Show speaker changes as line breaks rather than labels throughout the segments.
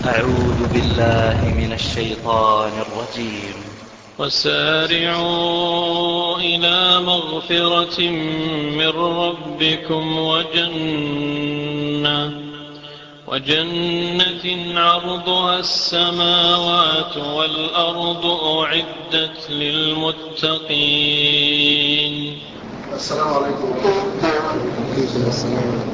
أعوذ بالله من الشيطان الرجيم
وسارعوا إلى مغفرة من ربكم وجنة وجنة عرضها السماوات والأرض أعدت للمتقين
السلام عليكم ورحمة الله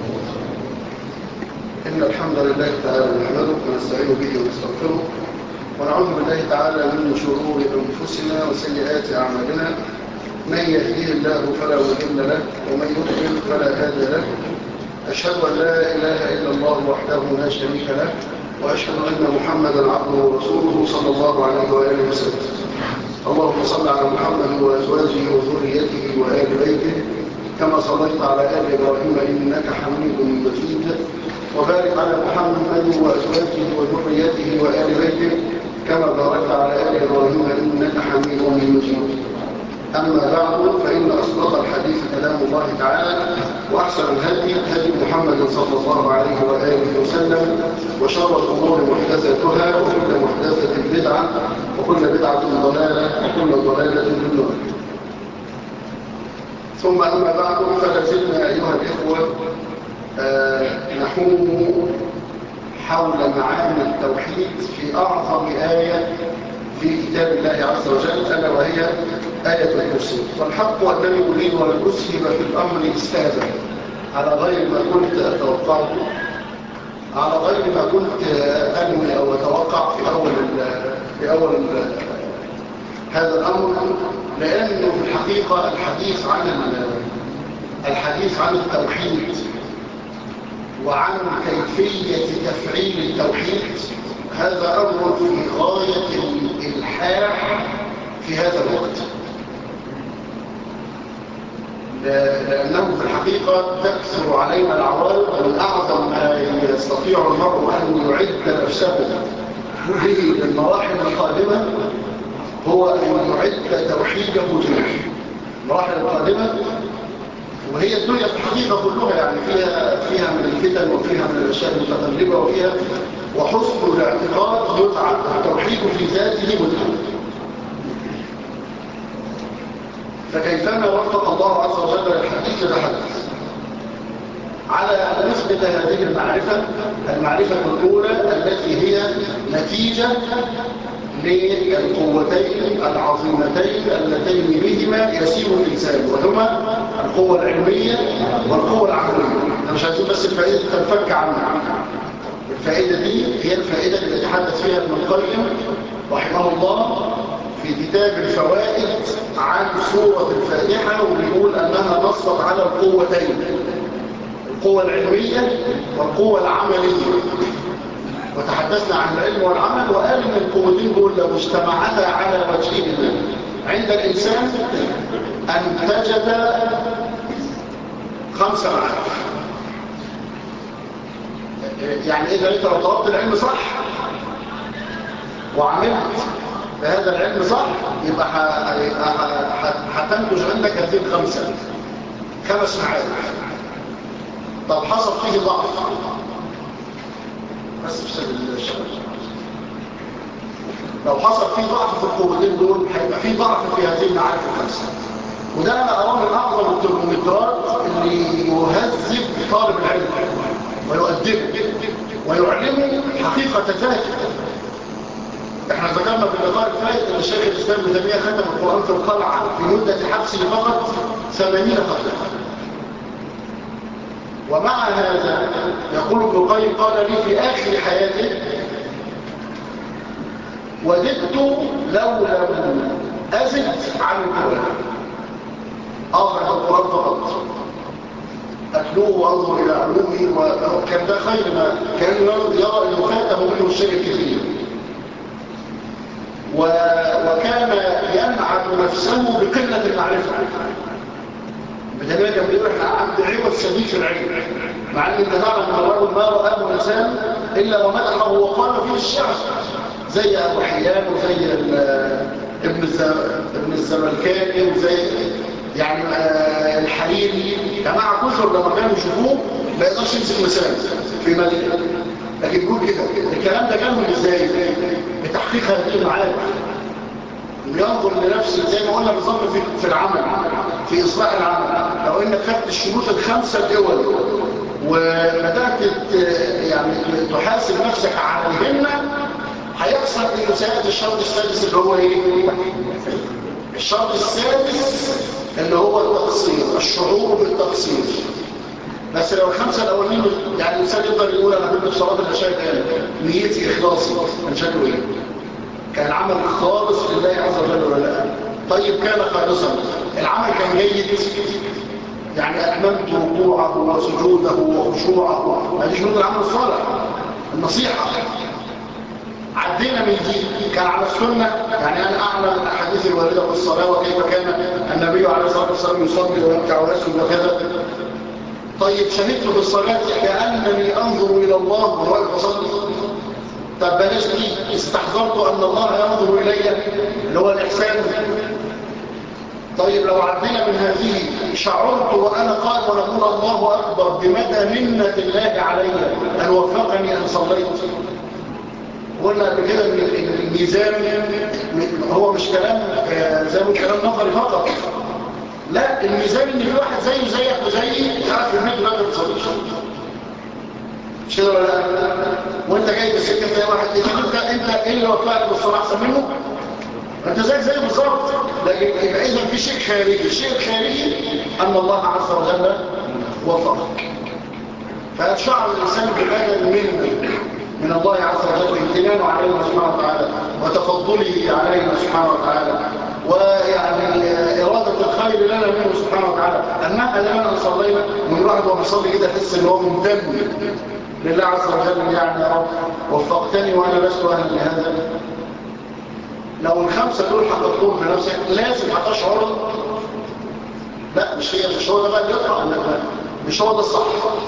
إن الحمد لله تعالى نحمده ونستعين به ونستغفره ونعوذ بالله تعالى من شرور أنفسنا وسيئات أعمالنا من يهديه الله فلا مضل له ومن يضلل فلا هادي له أشهد أن لا إله إلا الله وحده لا شريك له وأشهد أن محمدا عبده ورسوله صلى الله عليه وآله وسلم اللهم صل على محمد وأزواجه وذريته وآل بيته كما صليت على آل إبراهيم إنك حميد مجيد وبارك على محمد وأزواجه وذريته وآل بيته كما باركت على آل إبراهيم إنك حميد مجيد أما بعد فإن أصدق الحديث كلام الله تعالى وأحسن الهدي هدي محمد صلى الله عليه وآله وسلم وشر الأمور محدثاتها وكل محدثة بدعة وكل بدعة ضلالة وكل ضلالة في النار ثم أما بعد فلا زلنا أيها الإخوة آه نحوم حول معاني التوحيد في أعظم آية في كتاب الله عز وجل ألا وهي آية الكرسي والحق أنني أريد أن أسهم في الأمر إسهابا على غير ما كنت أتوقعه على غير ما كنت أنوي أو أتوقع في أول في أول هذا الأمر لأنه في الحقيقة الحديث عن الحديث عن التوحيد وعن كيفية تفعيل التوحيد هذا أمر في غاية الإلحاح في هذا الوقت لأنه في الحقيقة تكثر علينا العوارض من أعظم ما يستطيع المرء أن يعد نفسه به للمراحل القادمة هو أن يعد توحيده جميعا المراحل القادمة وهي الدنيا في الحقيقة كلها يعني فيها فيها من الفتن وفيها من الأشياء المتقلبة وفيها وحسن الاعتقاد متعة التوحيد في ذاته متعة فكيفما وفق الله عز وجل الحديث لحدث على أن نثبت هذه المعرفة المعرفة الأولى التي هي نتيجة للقوتين العظيمتين اللتين بهما يسير الإنسان وهما القوة العلمية والقوة العقلية أنا مش عايزين بس الفائدة تنفك عنها الفائدة دي هي الفائدة اللي يتحدث فيها ابن القيم رحمه الله في كتاب الفوائد عن سورة الفاتحة وبيقول أنها نصت على القوتين القوة العلمية والقوة العملية وتحدثنا عن العلم والعمل وقال ان القوتين دول لو اجتمعتا على وجههما عند الإنسان أنتجت خمسة معارف يعني إذا أنت لو طلبت العلم صح وعملت بهذا العلم صح يبقى هتنتج عندك هذه الخمسة خمس معارف طب حصل فيه ضعف بس بسبب الشباب لو حصل فيه ضعف في القوتين دول هيبقى فيه ضعف في هذه المعارف الخمسة وده أنا أراه من أعظم الترمومترات اللي يهذب طالب العلم ويؤدبه ويعلمه حقيقة ذاته احنا ذكرنا في اللقاء الفائت ان الشيخ الاسلام ابن تيميه ختم القران في القلعه في مده حبسه فقط 80 ختمه ومع هذا يقول ابن القيم قال لي في اخر حياته وددت لو لم ازد عن القران اقرا القران فقط اتلوه وانظر الى علومه وكان ده خير ما كان يرى انه فاته منه الشيء الكثير وكان ينعم نفسه بقلة المعرفة بتنمية كان بيقول احنا عبد عوض شديد في العلم مع ان انت تعلم ان الرجل ما رآه انسان الا ومدحه وقال فيه الشعر زي ابو حيان وزي ابن ابن الزملكاني وزي يعني الحريري جماعه كثر لما كانوا يشوفوه ما يقدرش يمسك لسانه في مدينه لكن بيقول كده الكلام ده جالهم ازاي بتحقيق هذه المعارف بينظر لنفسه زي ما قلنا بالظبط في, في العمل في اصلاح العمل لو انك خدت الشروط الخمسه الاول وبدات يعني تحاسب نفسك على الهمه هيحصل انه سياتي الشرط السادس اللي هو ايه الشرط السادس اللي هو التقصير الشعور بالتقصير بس لو الخمسه الاولين يعني الانسان يقدر يقول انا كنت في صلاه العشاء كان نيتي اخلاصي كان شكله ايه كان عمل خالص لله عز وجل ولا لا طيب كان خالصا العمل كان جيد يعني اتممت ركوعه وسجوده وخشوعه هذه شروط العمل الصالح النصيحه عدينا من دي كان على السنة يعني أنا أعمل الأحاديث الواردة في الصلاة وكيف كان النبي عليه الصلاة والسلام يصلي ويركع ويسجد وكذا طيب شهدت في الصلاة كأنني أنظر إلى الله وهو يصلي طب بلاش دي استحضرت أن الله ينظر إلي اللي هو الإحسان طيب لو عدينا من هذه شعرت وأنا قائم ونقول الله أكبر بمدى منة الله علي أن وفقني أن صليت قلنا قبل كده ان الميزان هو مش كلام زي ما كلام نظري فقط لا الميزان ان في واحد زيه زيك وزيي مش عارف يرميك ما بتصليش مش كده ولا لا وانت جاي بالسكه زي واحد تجيب انت انت ايه اللي وفقك بالصلاه احسن منه انت زيك زيه بالظبط لكن يبقى اذا في شيء خارجي الشيء الخارجي ان الله عز وجل وفقك فشعر الانسان بهذا المنه من الله عز وجل امتنانه علينا سبحانه وتعالى وتفضله علينا سبحانه وتعالى ويعني إرادة الخير لنا منه سبحانه وتعالى أنها لنا صلينا من واحد وهو بيصلي كده يحس إن هو ممتن لله عز وجل يعني يا رب وفقتني وأنا لست أهلا لهذا لو الخمسة دول حققتهم في نفسك لازم هتشعر لا مش هي مش هو ده بقى اللي يطلع مش هو ده الصح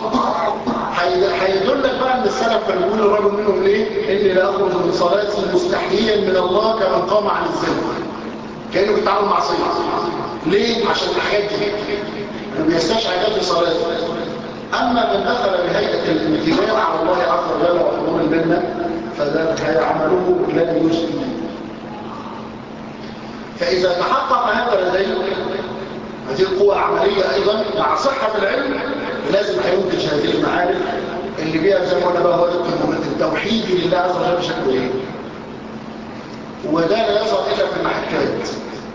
هيدلك بقى ان السلف كان بيقول الرجل منهم ليه اني لا اخرج من صلاتي مستحيا من الله كمن قام عن الزنا كانه بيتعامل مع صيد ليه عشان الحاجات دي انه بيستشعر ده في صلاته اما من دخل بهيئه الامتنان على الله عز وجل وحضور المنه فذلك عمله لا يجزي فاذا تحقق هذا لديه هذه القوة العملية أيضا مع صحة العلم لازم هينتج هذه المعارف اللي بيها زي ما قلنا بقى هو التوحيد لله عز وجل بشكل ايه وده لا يظهر إلا في المحكات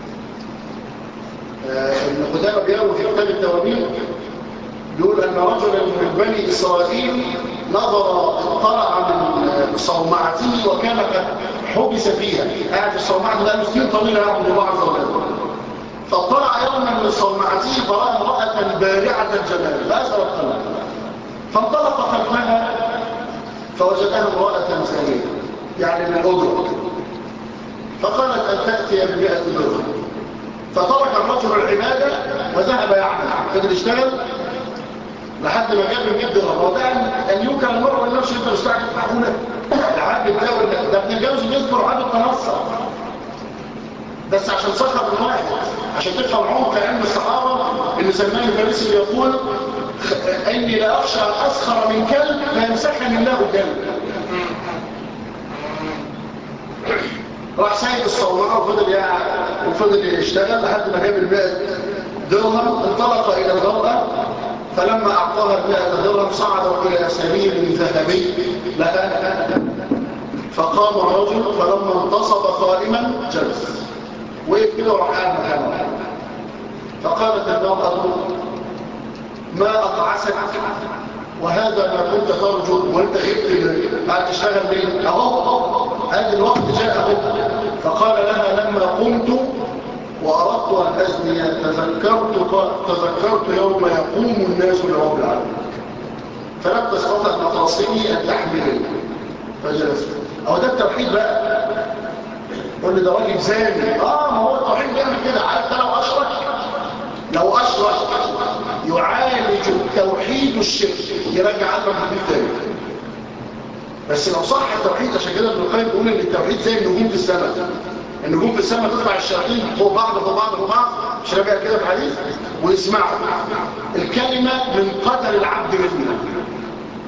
ابن قدامة بيروي في كتاب التوابين بيقول أن رجلا من بني إسرائيل نظر اطلع من صومعته وكان قد حبس فيها قاعد في الصومعة ده مسكين طويلة يعبد الله عز وجل فاطلع يوما من صومعته فرأى امرأة بارعة الجمال لا أسأل الطلع فانطلق خلفها فوجدها امرأة زانية يعني من الأجرة فقالت أن تأتي بمئة درهم فترك الرجل العبادة وذهب يعمل فضل يشتغل لحد ما جاب 100 درهم وده أن يوكل المرء لنفسه أنت مستعجل معقولة العبد ده ده ابن الجوز بيذكر عبد التنصر بس عشان سخر من واحد عشان تفهم عمق علم الصحابة ان سلمان الفارسي يقول اني لا اخشى ان اسخر من كلب فيمسحني الله كلب راح سايق الصومعة وفضل يعني وفضل يشتغل لحد ما جاب المئة درهم انطلق الى المرأة فلما اعطاها المئة درهم صعدوا الى سرير ذهبي لها فقام الرجل فلما انتصب قائما جلس وقف كده وراح قاعد مكانه فقالت المرأة ما أطعسك وهذا ما كنت ترجو وانت غبت بعد تشتغل ليه اهو هذا الوقت جاء اهو فقال لها لما قمت واردت ان ازني تذكرت تذكرت يوم يقوم الناس لرب العالمين فلم تستطع مفاصلي ان تحملني فجلست اهو ده التوحيد بقى قول لي ده راجل زاني اه ما هو التوحيد بيعمل كده عارف لو اشرك لو اشرك يعالج التوحيد الشرك يرجع قلبك للبيت تاني بس لو صح التوحيد عشان كده ابن القيم بيقول ان التوحيد زي النجوم في السماء النجوم في السماء تطلع الشياطين فوق بعض فوق بعض فوق بعض مش راجع كده في حديث ويسمعوا الكلمه من قدر العبد منها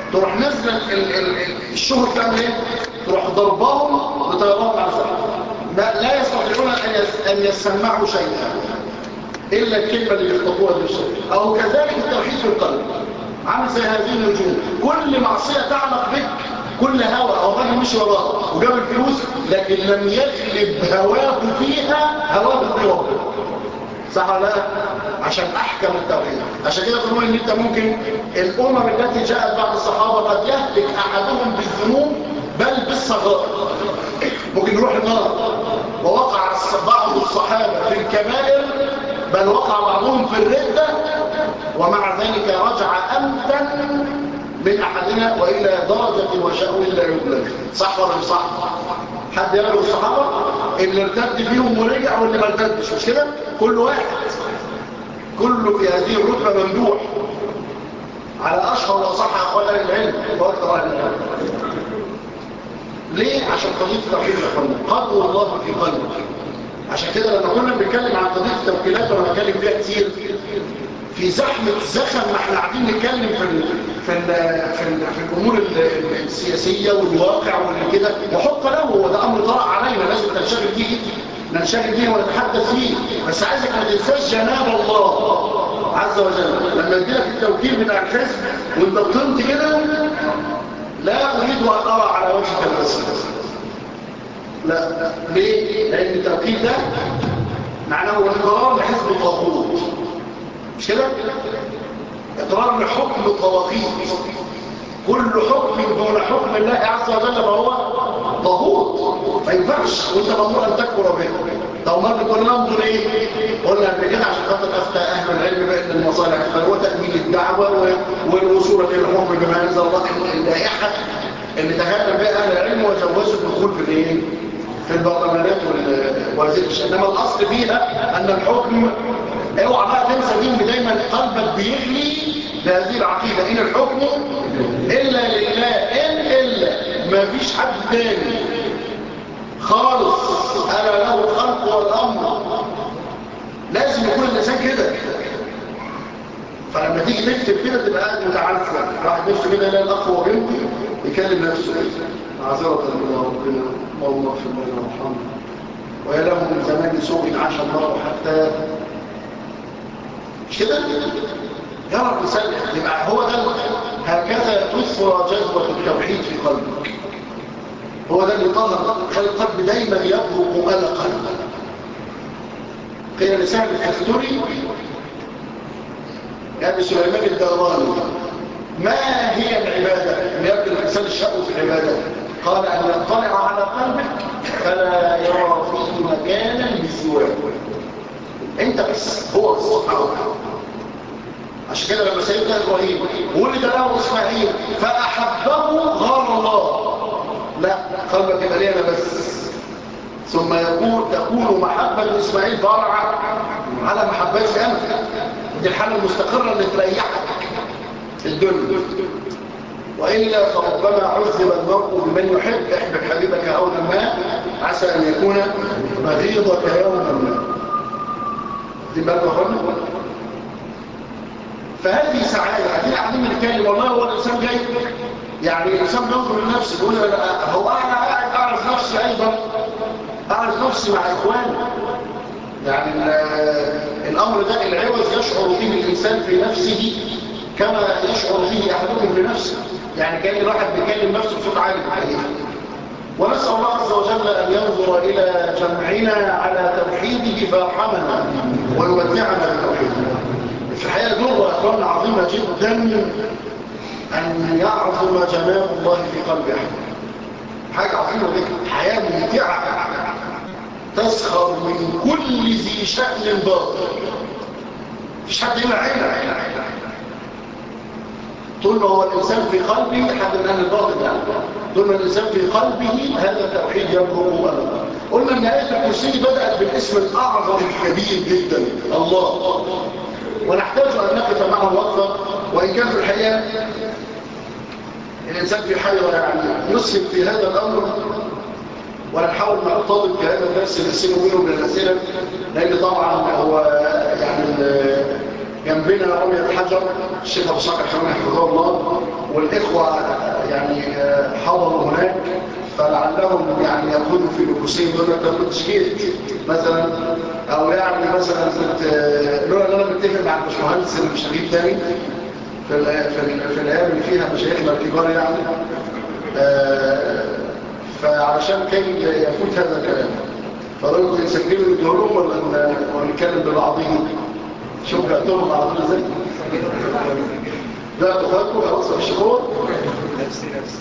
تروح نزل الشهر تعمل ايه تروح ضربهم بطيران عزم ما لا يستطيعون ان يسمعوا شيئا الا الكلمه اللي يخطبوها بالشيء او كذلك التوحيد في القلب عامل زي هذه النجوم كل معصيه تعلق بك كل هوى او غني مش وراه وجاب الفلوس لكن لم يغلب هواه فيها هواه بالقوه صح ولا لا عشان احكم التوحيد عشان كده تقول ان انت ممكن الامم التي جاءت بعد الصحابه قد يهلك احدهم بالذنوب بل بالصغائر ممكن يروح النار ووقع بعض الصحابه في الكبائر بل وقع بعضهم في الرده ومع ذلك رجع امتن من احدنا والى درجه وشأو لا يبلغ صح ولا مش صح حد يقول الصحابه اللي ارتد فيهم ورجع واللي ما ارتدش مش كده كل واحد كله في هذه الرتبه ممدوح على اشهر واصح اقوال اهل العلم واكثر اهل العلم ليه عشان قضيه التوحيد يا اخوانا قدر الله في قلبك عشان كده لما كنا بنتكلم عن قضيه التوكيلات وانا بتكلم فيها كتير في زحمه زخم ما احنا قاعدين نتكلم في ال في ال في, ال في الامور السياسيه والواقع واللي كده وحق له هو ده امر طرأ علينا لازم ننشغل فيه ننشغل فيه ونتحدث فيه بس عايزك ما تنساش جناب الله عز وجل لما يجي لك التوكيل بتاع الحزب وانت بتنت كده لا اريد ان ارى على وجهك البصير لا ليه لان التوكيل ده معناه اقرار لحزب الطاغوت مش كده اقرار لحكم الطواغيت كل حكم دون حكم الله عز وجل فهو طاغوت ما ينفعش وانت مامور ان تكفر به لو ما بتقول ننظر ايه قلنا قبل كده عشان خاطر افتى اهل العلم بان المصالح فهو تامين الدعوه والوصول الى الحكم بما انزل الله اللائحه اللي تكلم بها اهل العلم وجوزوا الدخول في الايه في البرلمانات ووزير الشأن انما الاصل فيها ان الحكم اوعى بقى تنسى دين دايما قلبك بيغلي بهذه العقيده ان الحكم الا لله ان الا ما فيش حد تاني خالص انا له الخلق والامر لازم يكون الانسان كده فلما تيجي تكتب كده تبقى قاعد متعفن واحد نفسه كده يلاقي الاخ وبنته يكلم نفسه معذره الى ربنا اللهم اغفر لنا وارحمنا ويا له من زمان سوء عاش المرء حتى مش كده يرى الانسان يبقى هو ده هكذا تثرى جذوه التوحيد في قلبك هو ده اللي طهر خلي القلب دايما يبرق قلقا قيل لسعد الكفتوري كان سليمان الدوراني ما هي العبادة اللي يبدو الإنسان الشأو في العبادة قال أن يطلع على قلبك فلا يرى فيه مكانا للزواج انت بس هو بس عشان كده لما سيدنا إبراهيم ولد له إسماعيل فأحبه غار الله لا قلبك يبقى ليه أنا بس ثم يقول تكون محبة إسماعيل فرعا على محبتي أنا دي الحالة المستقرة اللي تريحك في الدنيا وإلا فربما عذب المرء بمن يحب احبب حبيبك أولا ما عسى أن يكون بغيضك يوما ما دي بالك أخوانا فهذه سعادة قاعدين قاعدين بنتكلم والله هو الإنسان جاي يعني الإنسان بينظر لنفسه يقول هو أنا قاعد أعرف نفسي أيضا أعرف نفسي مع إخواني يعني الأمر ده العوض يشعر به الإنسان في نفسه كما يشعر به أحدكم في نفسه يعني كان الواحد بيكلم نفسه بصوت عالي الحقيقة ونسأل الله عز وجل أن ينظر إلى جمعنا على توحيده فيرحمنا ويمتعنا بتوحيده في الحقيقة ذرة أخوانا عظيمة جدا أن يعظم جمال الله في قلب أحد حاجة عظيمة جدا حياة ممتعة تسخر من كل ذي شأن باطل مفيش حد يمنع عينه طول ما هو الإنسان في قلبه حد من أهل الباطل يعني طول ما الإنسان في قلبه هذا التوحيد يبرق أمامه قلنا أن آية الكرسي بدأت بالاسم الأعظم الكبير جدا الله ونحتاج أن نقف معه وقفة وإن كان في الحقيقة الإنسان في حيرة يعني يسهم في هذا الأمر ونحاول نقتضب في هذا الدرس نسينه منه من الأسئلة لأن طبعا هو يعني جنبنا رمية الحجر الشيخ أبو صالح حمام حفظه الله والإخوة يعني حضروا هناك فلعلهم يعني يقولوا في نفوسهم يقول لك لو كنتش جيت مثلا او يعني مثلا كنت لولا ان انا متفق مع الباشمهندس اللي مش هجيب تاني في ال في, ال في الايام اللي فيها مشايخنا الكبار يعني فعشان كي يفوت هذا الكلام فقالوا نسجلوا نديهم ولا ولا نتكلم ببعضهم شوف بعتهم على طول ازاي لا تخاطبوا خلاص مفيش قوه
نفسي نفسي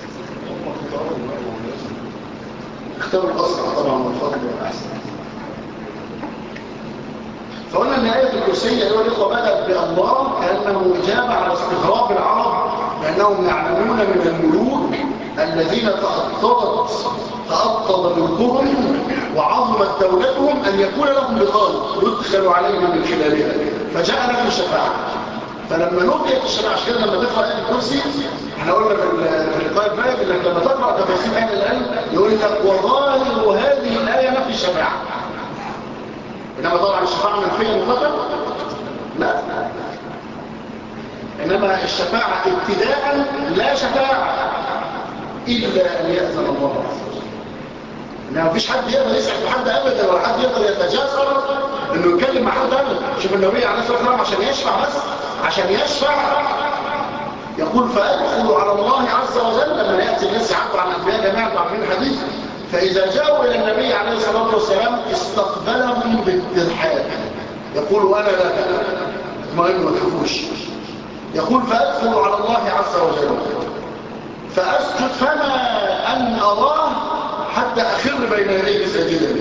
اختاروا الأسرع طبعا والفضل والأحسن فقلنا ان آية الكرسي أيها الإخوة بدأت بالله كأنه إجابة على استغراب العرب لأنهم يعلمون من الملوك الذين تأطلت تأطل ملكهم وعظمت دولتهم أن يكون لهم بطانة يدخل عليهم من خلالها فجاء لهم الشفاعة فلما نقيت الشفاعة عشان كده لما تقرأ آية الكرسي احنا قلنا في اللقاء الفائت انك لما تقرأ تفاصيل اهل العلم يقول لك وظاهر هذه الآية ما في الشفاعة انما طبعا الشفاعة منفية مطلقا لا انما الشفاعة ابتداء لا شفاعة الا ان يأذن الله عز وجل انما مفيش حد يقدر يسعد بحد ابدا ولا حد يقدر يتجاسر انه يتكلم مع حد ابدا شوف النبي عليه الصلاه والسلام عشان يشفع بس عشان يشفع يقول فأدخل على الله عز وجل لما يأتي الناس يعبر عن الأنبياء جميعا تعرفين الحديث فإذا جاءوا إلى النبي عليه الصلاة والسلام استقبلهم بالترحاب يقول أنا لا اطمئنوا ما تخافوش يقول فأدخل على الله عز وجل فأسجد فما أن أراه حتى أخر بين يديه ساجدا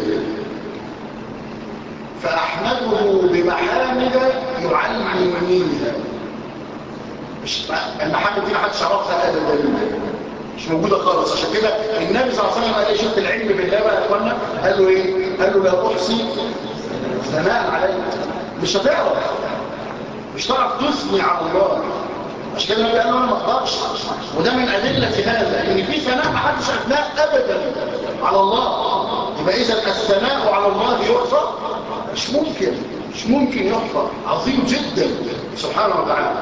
فأحمده بمحامد يعلمنيها مش المحامد دي ما حدش عرفها ابدا مش موجوده خالص عشان كده النبي صلى الله عليه وسلم قال ايه شفت العلم بالله بقى يا اخوانا قال له ايه قال له لا احصي ثناء عليك مش هتعرف مش هتعرف تثني على الله عشان كده النبي قال له انا ما اقدرش وده من ادله هذا ان في ثناء ما حدش اثناء ابدا على الله يبقى اذا الثناء على الله يحصى مش ممكن مش ممكن يحصى عظيم جدا سبحانه وتعالى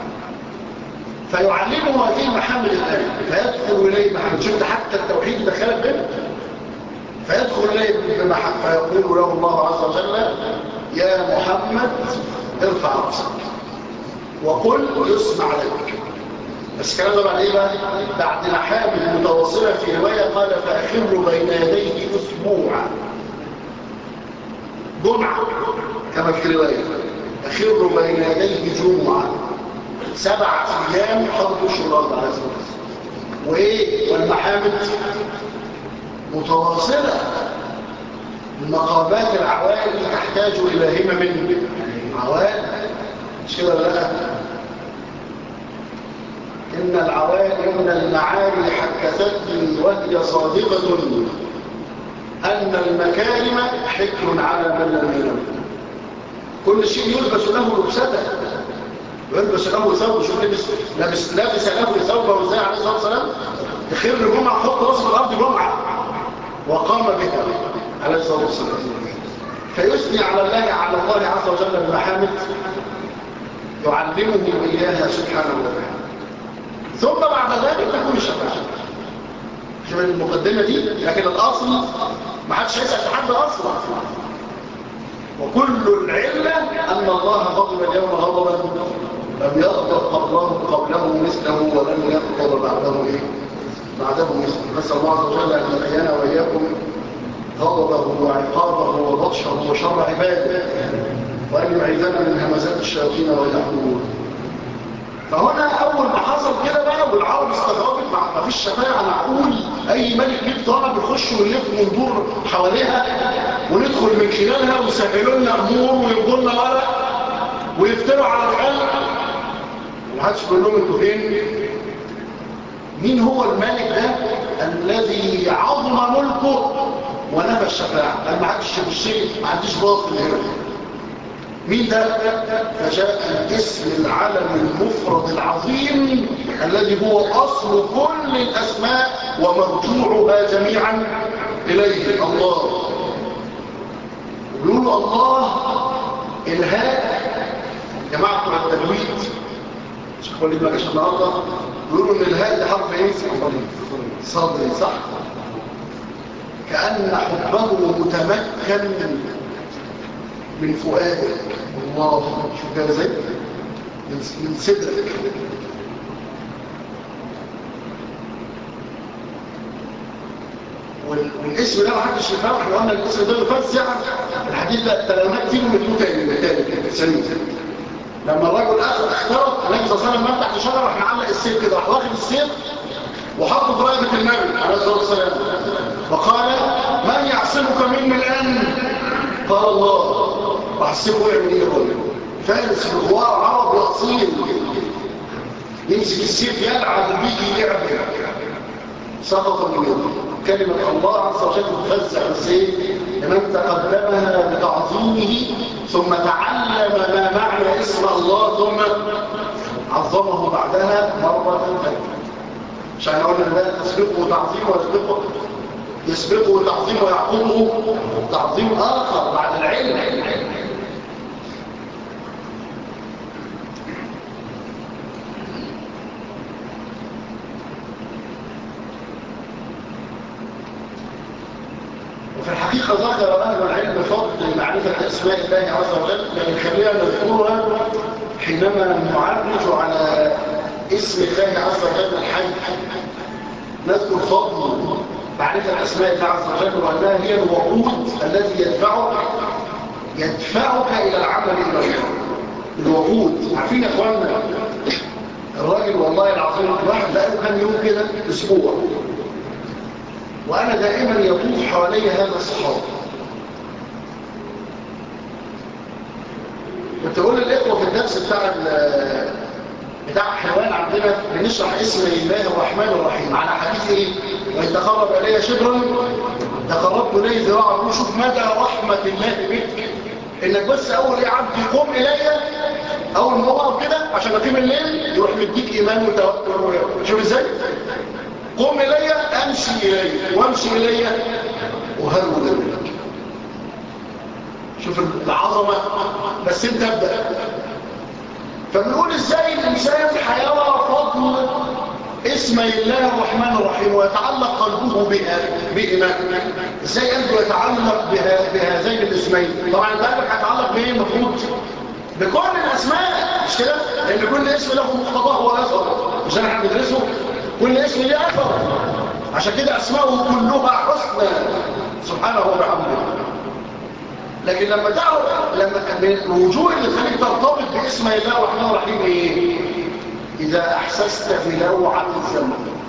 فيعلمه هذه محامل الآية فيدخل إليه محمد شفت حتى التوحيد دخلت به فيدخل إليه بمحمد فيقول له الله عز وجل يا محمد ارفع رأسك وقل يسمع لك بس الكلام ده بعد ايه بقى بعد محامل متواصلة في رواية قال فأخر بين يديه أسبوعا جمعة كما في رواية أخر بين يديه جمعة سبع ايام حضروا الشرار على اساس وايه والمحامد متواصله المقامات العوالي تحتاج الى همم عوالي مش كده لا ان العوالي من المعالي حكثتني وهي صادقه ان المكارم حكر على من لم ينم كل شيء يلبس له لبسته يلبس له ثوب شوف لبس لابس لابس له ثوبه ازاي عليه الصلاه والسلام تخر جمعه حط راسه في الارض جمعه وقام بها عليه الصلاه والسلام فيثني على الله على الله عز وجل بالمحامد يعلمه اياها سبحانه وتعالى ثم بعد ذلك تكون الشفاعه شوف المقدمه دي لكن الاصل ما حدش هيسال حد اصلا وكل العلة أن الله غضب اليوم غضبا لم يغضب قبله قبله مثله ولم يغضب بعده إيه؟ بعده مثله نسأل الله عز وجل أن يحيانا وإياكم غضبه وعقابه وبطشه وشر عباده وأن يعيذنا من همزات الشياطين ويحضرون فهنا أول ما حصل كده بقى والعرب استغربت ما فيش شفاعة معقول أي ملك ليه طالع بيخش ويلف وندور حواليها وندخل من خلالها ويسهلوا لنا أمور ويبقوا لنا ورق ويفتروا على الخلق ومحدش بيقول لهم انتوا فين مين هو الملك ده الذي عظم ملكه ونفى الشفاعة قال ما حدش الشيء ما عنديش باطل هنا مين ده فجاء الاسم العلم المفرد العظيم الذي هو أصل كل الأسماء ومرجوعها جميعا إليه الله يقولوا الله الهاء جماعة بتوع التجويد شيخ وليد ما جاش النهارده بيقولوا ان الهاء دي حرف ايه صدري صح كأن حبه متمكن من فؤادك الله شوف كده ازاي من من صدرك وال- والاسم ده ما حدش يفهم احنا قلنا الاسم ده بيفسر الحديث ده التلامات فيه مثله تاني من تاني سليم لما الرجل اخذ اخترق النبي صلى الله عليه وسلم تحت شجره راح معلق السيف كده راح واخد السيف وحطه في رقبه النبي عليه الصلاه والسلام وقال من يعصمك مني الان قال الله راح السيف وقع من ايده كله فارس بغوار عربي اصيل يمسك السيف يلعب به لعبه سقط من يده كلمة الله عز وجل تفزع السيف لمن تقدمها بتعظيمه ثم تعلم ما معنى اسم الله ثم عظمه بعدها مرة ثانية عشان قلنا لا تسبقه تعظيم ويسبقه يسبقه تعظيم ويعقبه تعظيم آخر بعد العلم وفي الحقيقة ذكر أهل العلم فضل معرفة أسماء الله عز وجل لكن خلينا نذكرها حينما نعرج على اسم الله عز وجل الحي نذكر فضل معرفة أسماء الله عز وجل وأنها هي الوقود الذي يدفعك يدفعك إلى العمل إلى الله الوقود عارفين يا أخوانا الراجل والله العظيم الواحد بقاله كام يوم كده أسبوع وأنا دائما يطوف حوالي هذا الصحابة كنت أقول للإخوة في الدرس بتاع ال- بتاع حيوان عندنا بنشرح اسم الله الرحمن الرحيم على حديث ايه وإن تقرب إلي شبرا تقربت إليه ذراعا شوف مدى رحمة الله بك إنك بس أول إيه عبدي قم إلي أول ما أقف كده عشان أقيم الليل يروح مديك إيمان وتوكل شوف إزاي قم إلي أمشي إلي وأمشي إلي وهرول إليك شوف العظمة بس انت ابدأ فبنقول ازاي الانسان هيرى فضل اسم الله الرحمن الرحيم ويتعلق قلبه بها بهما ازاي قلبه يتعلق بها بهذين الاسمين طبعا قلبك هيتعلق بايه المفروض بكل الاسماء مش كده لان كل اسم له مقتضاه واثر مش احنا بندرسه كل اسم له اثر عشان كده اسماءه كلها حسنى سبحانه وبحمده لكن لما تعرف لما الوجوه اللي تخليك ترتبط باسم الله الرحمن الرحيم ايه اذا احسست بلوعه الذنب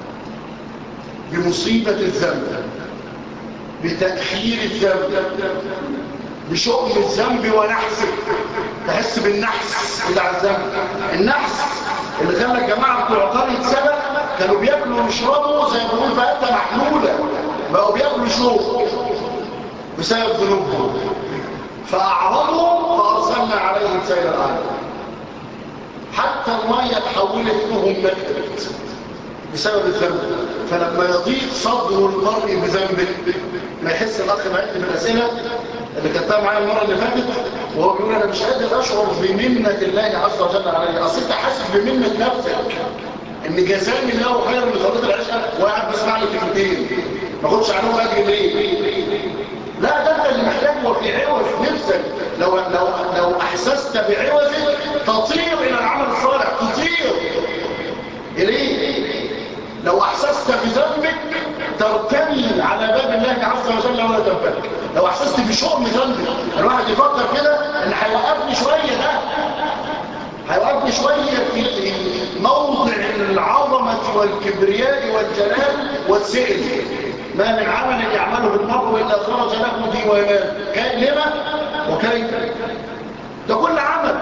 بمصيبه الذنب بتاخير الذنب بشؤم الذنب ونحسه تحس بالنحس بتاع الذنب النحس اللي خلى الجماعه بتوع قريه سبق كانوا بياكلوا ويشربوا زي ما بنقول فاتة محلوله بقوا بياكلوا ويشربوا بسبب ذنوبهم فأعرضوا فأرسلنا عليهم سيل العالم حتى المية تحولت لهم نكتت بسبب الذنب فلما يضيق صدر المرء بذنبه ما يحس الأخ بعد في الأسئلة اللي كتبها معايا المرة اللي فاتت وهو بيقول أنا مش قادر أشعر بمنة الله عز وجل علي أصل أنت حاسس بمنة نفسك إن جزاني الله خير من صلاة العشاء وقاعد بسمع لي كلمتين ما اخدش عنهم أجري ليه لا ده انت اللي محتاج وفي عوض نفسك لو لو لو احسست بعوضك تطير الى العمل الصالح تطير اليه لو احسست بذنبك ترتمي على باب الله عز وجل ولا تنفك لو احسست بشؤم ذنبك الواحد يفكر كده ان هيوقفني شويه ده هيوقفني شويه في موضع العظمه والكبرياء والجلال والسئل ما من عمل يعمله المرء إلا خرج له ديوانان لما وكيف ده كل عمل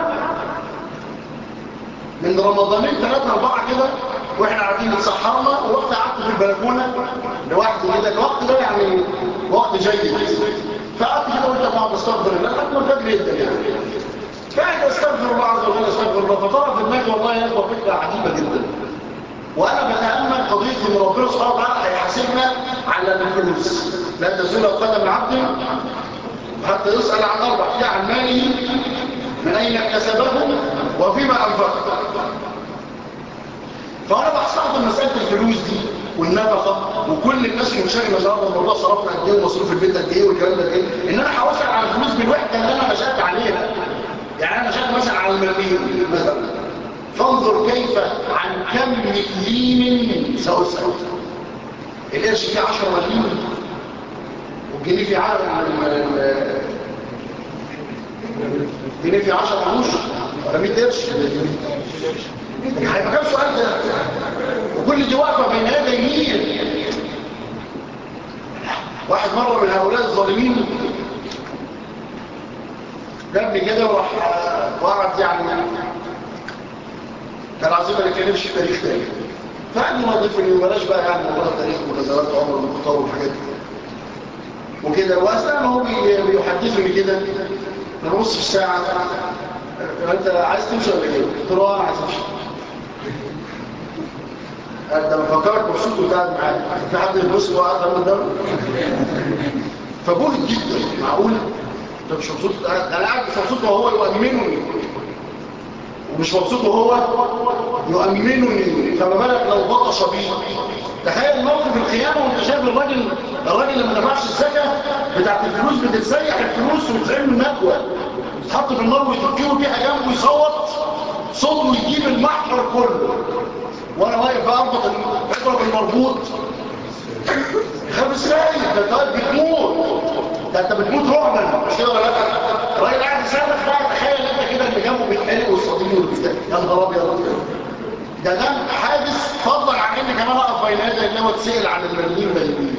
من رمضانين ثلاثة أربعة كده وإحنا قاعدين نتسحرنا ووقت قعدت في البلكونة لوحدي كده الوقت ده يعني وقت جيد فقعدت كده وانت قاعد استغفر الله لحد ما الفجر يبدا يعني فقعد استغفر الله عز وجل استغفر الله فطرى في دماغي والله يا اخوه فكره عجيبه جدا وانا بتامل قضيه ان ربنا سبحانه وتعالى هيحاسبنا على الفلوس لا تزول قدم عبد حتى يسال عن اربع في عن ماله من اين اكتسبه وفيما انفقه فانا بستغفر خاطر مساله الفلوس دي والنفقه وكل الناس منشغله النهارده الموضوع صرفنا قد ايه ومصروف البيت قد ايه والكلام ده ايه ان انا هوسع على الفلوس بالوحده اللي انا نشات عليها يعني انا نشات مثلا على المليون مثلا فانظر كيف عن كم مليم سأسأل القرش فيه 10 مليم والجنيه فيه عدد الجنيه فيه 10 قروش ولا 100 قرش هيبقى كام سؤال ده وكل دي واقفه بين يدي مين واحد مره من هؤلاء الظالمين جابني كده وراح وقعد يعني كان عظيم ما نتكلمش في تاريخ تاني فقعد يوظفني وبلاش بقى يعني موضوع التاريخ ونزلات عمر المختار والحاجات دي وكده واثناء ما هو بيحدثني كده نبص في الساعه انت عايز تمشي ولا ايه؟ قلت له انا عايز امشي قال ده فكرت مبسوط وانت قاعد معايا في حد يبص وقعد من ده فبهت جدا معقول انت مش مبسوط انا قاعد مش مبسوط وهو يؤمنني ومش مبسوط وهو يؤمنني فما بالك لو بطش بي تخيل موقف القيامه وانت شايف الراجل الراجل اللي ما دفعش الزكاه بتاعت الفلوس بتتسيح الفلوس وتتعمل مكوى تحط في النار ويتركيه وفيها جنبه يصوت صوته يجيب المحفر كله وانا واقف باربط اضرب المربوط خمس رايق ده انت بتموت ده انت بتموت رعبا مش كده ولا لا الراجل قاعد يصرخ بقى تخيل انت كده اللي جنبه بيتحرق والصديق والبتاع يا نهار ابيض ده ده حادث فضل عن ان كمان اقف بين يدي الله واتسال عن المليين مليين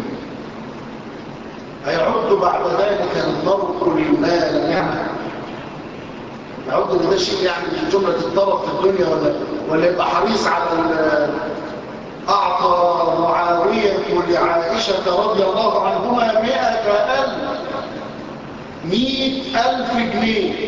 هيعد بعد ذلك المرء المال نعمه يعد ان ده شيء يعني من جمله الطرف في الدنيا ولا ولا يبقى حريص على اعطى معاويه لعائشه رضي الله عنهما مئة ألف مئة ألف جنيه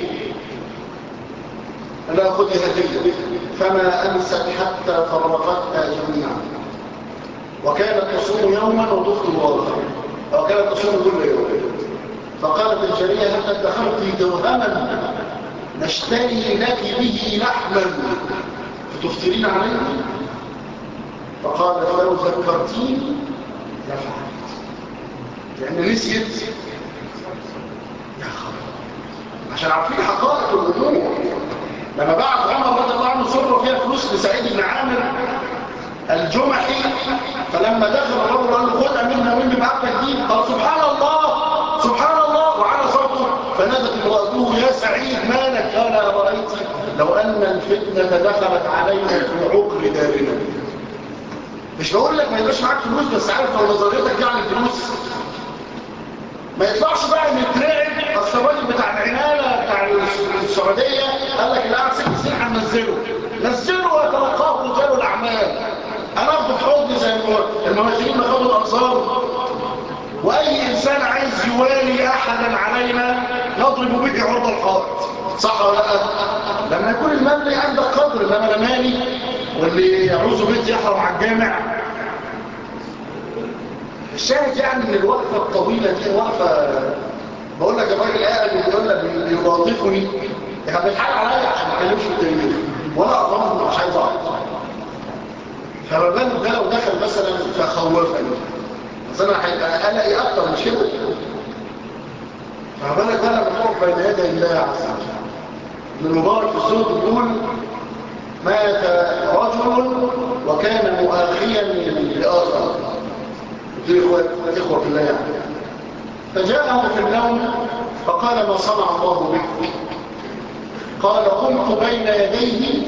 لا خذ هدية فما أمست حتى فرقتها جميعا وكانت تصوم يوما وتفطر آخر وكانت تصوم كل يوم فقالت الجارية هل ادخرت درهما نشتري لك به لحما فتفطرين عليه فقال لو ذكرتيني لفعلت لأن نسيت يا خبر عشان عارفين حقائق الأمور لما بعت عمر رضي الله عنه سره فيها فلوس لسعيد بن عامر الجمحي فلما دخل الرجل قال له خد امنا مني بعتك دي قال سبحان الله سبحان الله وعلى صوته فنادت امراته يا سعيد مالك قال رايت لو ان الفتنه دخلت علينا في عقر دارنا مش بقول لك ما يبقاش معاك فلوس بس عارف لو نظريتك يعني فلوس ما يطلعش بقى نترعب اصل الراجل بتاع العنايه بتاع السعوديه قال لك اللي قاعد ست سنين هننزله نزله ويتلقاه رجال الاعمال انا اخد حضن زي المهاجرين ما خدوا الانصار واي انسان عايز يوالي احدا علينا نضرب به عرض الحائط صح ولا لا لما يكون المال عندك قدر انما انا مالي واللي يعوز بيت يحرم على الجامع الشاهد يعني ان الوقفه الطويله دي وقفه بقول لك الراجل قاعد وبيقول لك بيلاطفني كان بيتحال عليا عشان ما اتكلمش في التاريخ ولا اظن مش عايز اقعد فما بالك ده لو دخل مثلا فخوفني بس انا هيبقى قلقي اكتر مش كده فما بالك ده لما تقف بين يدي الله عز وجل ابن المبارك في السوق بيقول مات رجل وكان مؤاخيا لآخر دي إخوة, إخوة في الله يعني فجاءه في النوم فقال ما صنع الله بك قال قمت بين يديه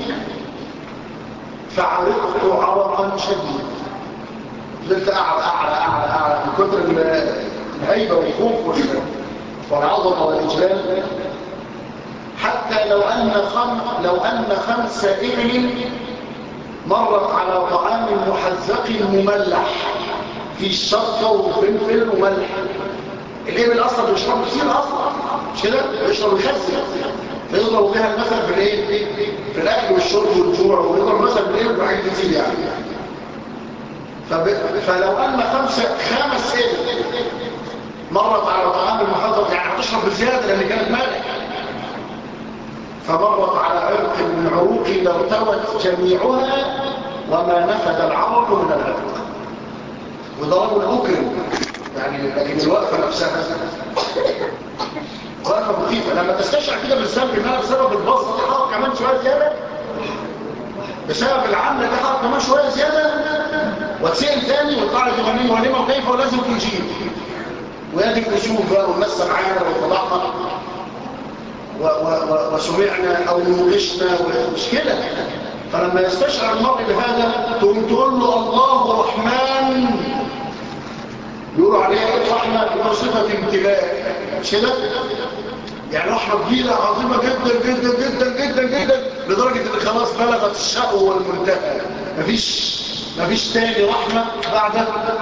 فعرقت عرقا شديد فضلت أعلى أعلى أعلى أعلى من كتر الهيبة والخوف والعظمة والإجلال حتى لو أن خم لو أن خمس إبل مرت على طعام محزق مملح في شطة وفلفل وملح الإبل أصلا بيشرب كتير أصلا مش كده؟ بيشرب يخزن فيضربوا بها المثل في الايه؟ في الأكل والشرب والجوع ويضرب مثل بالإبل بحاجات كتير يعني فب... فلو أن خمسة خمس إبل مرت على طعام المحزق يعني هتشرب بزيادة لأن كانت مالح فمرت على عرق من عروقي لارتوت جميعها وما نفد العرق من العرق وده رجل أكرم يعني لكن الوقفة نفسها وقفة مخيفة لما تستشعر كده بالسبب ان انا بسبب البصر دي حرف كمان شوية زيادة بسبب العملة دي حرف كمان شوية زيادة وتسأل تاني ويطلع لك غنيمة وليمة وكيف ولازم تجيب ويدي الكسوف بقى والناس معانا وطلعنا و و و وسمعنا او نوغشنا ومش كده فلما يستشعر المرء بهذا تقوم تقول له الله رحمن يقولوا عليها ايه رحمة يقولوا صفة امتلاء مش كده يعني رحمة كبيرة عظيمة جدا جدا جدا جدا جدا لدرجة ان خلاص بلغت الشقوة والمنتهى مفيش مفيش تاني رحمة بعد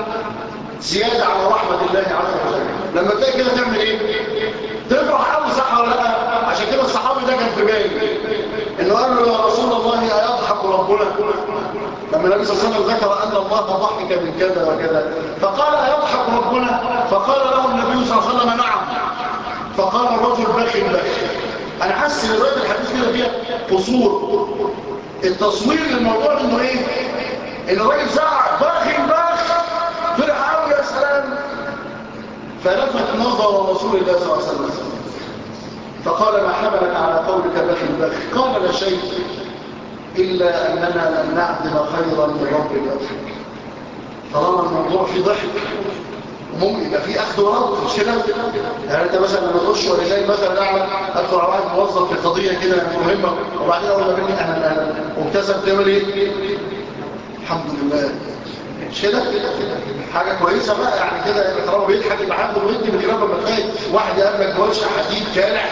زيادة على رحمة الله عز وجل لما تلاقي كده تعمل ايه تفرح قوي صح ولا لا عشان كده الصحابي ده كان في بالي انه قال له يا رسول الله ايضحك ربنا لما النبي صلى الله عليه وسلم ذكر ان الله ضحك من كذا وكذا فقال ايضحك ربنا فقال له النبي صلى الله عليه وسلم نعم فقال الرجل بخ بخ انا حاسس ان روايه الحديث كده فيها قصور التصوير للموضوع انه ايه ان الراجل زعق بخ بخ فرح قوي يا سلام فلفت نظر رسول الله صلى الله عليه وسلم فقال ما حملك على قولك بخ بخ قال لا شيء إلا أننا لم نعدل خيرا من رب الأرض طالما الموضوع فيه ضحك وممكن يبقى فيه أخذ ورد مش كده يعني أنت مثلا لما تخش ولا جاي مثلا أعمل أدخل على واحد موظف في قضية كده مهمة وبعدين أقول لك أنا أنا مبتسم تعمل إيه؟ الحمد لله مش كده حاجة كويسة بقى يعني كده طالما بيضحك يبقى عنده ويدي بكلام لما تلاقي واحد يقابلك بوش حديد كالح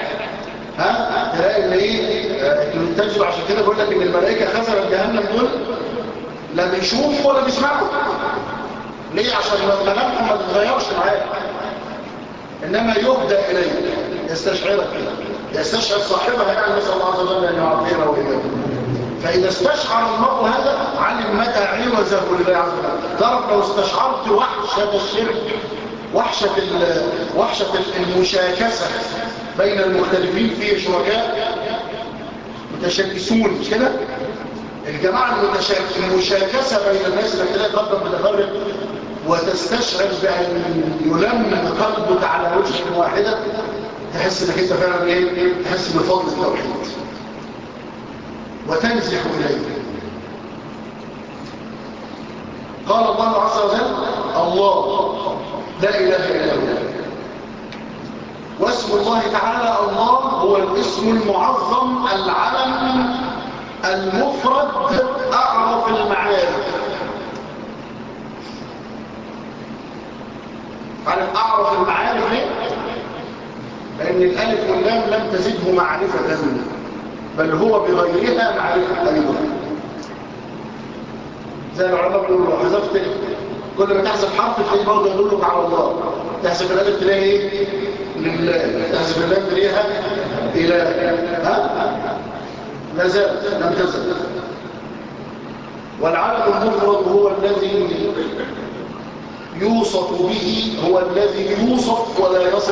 ها تلاقي ان ايه تنتجوا عشان كده بقول لك ان الملائكه خزنت جهنم دول لا بيشوفوا ولا بيسمعوا ليه عشان ملامحهم ما تتغيرش معاك انما يبدا اليه يستشعرك يستشعر صاحبها يعني نسال الله عز وجل ان يعافينا واياكم فإذا استشعر المرء هذا علم متى عوزه لله عز وجل تعرف لو استشعرت وحشة الشرك وحشة, وحشة المشاكسة بين المختلفين في شركاء متشاكسون مش كده الجماعة المشاكسة بين الناس اللي تلاقي قلبك متفرق وتستشعر بأن يلم قلبك على وجه واحدة تحس انك انت فعلا ايه تحس بفضل التوحيد وتنزح إليه قال الله عز وجل الله لا إله إلا هو واسم الله تعالى الله هو الاسم المعظم العلم المفرد أعرف المعارف عارف أعرف المعارف ليه؟ لأن الألف واللام لم تزده معرفة منه بل هو بغيرها معرفة أيضا زي العلماء بيقولوا لو حذفت كل ما تحذف حرف تلاقيه برضه يدلك على الله تحذف الالف تلاقي ايه لله تحذف اللام تلاقيها اله ها لا زالت لم تزل والعلم المفرد هو الذي يوصف به هو الذي يوصف ولا يصف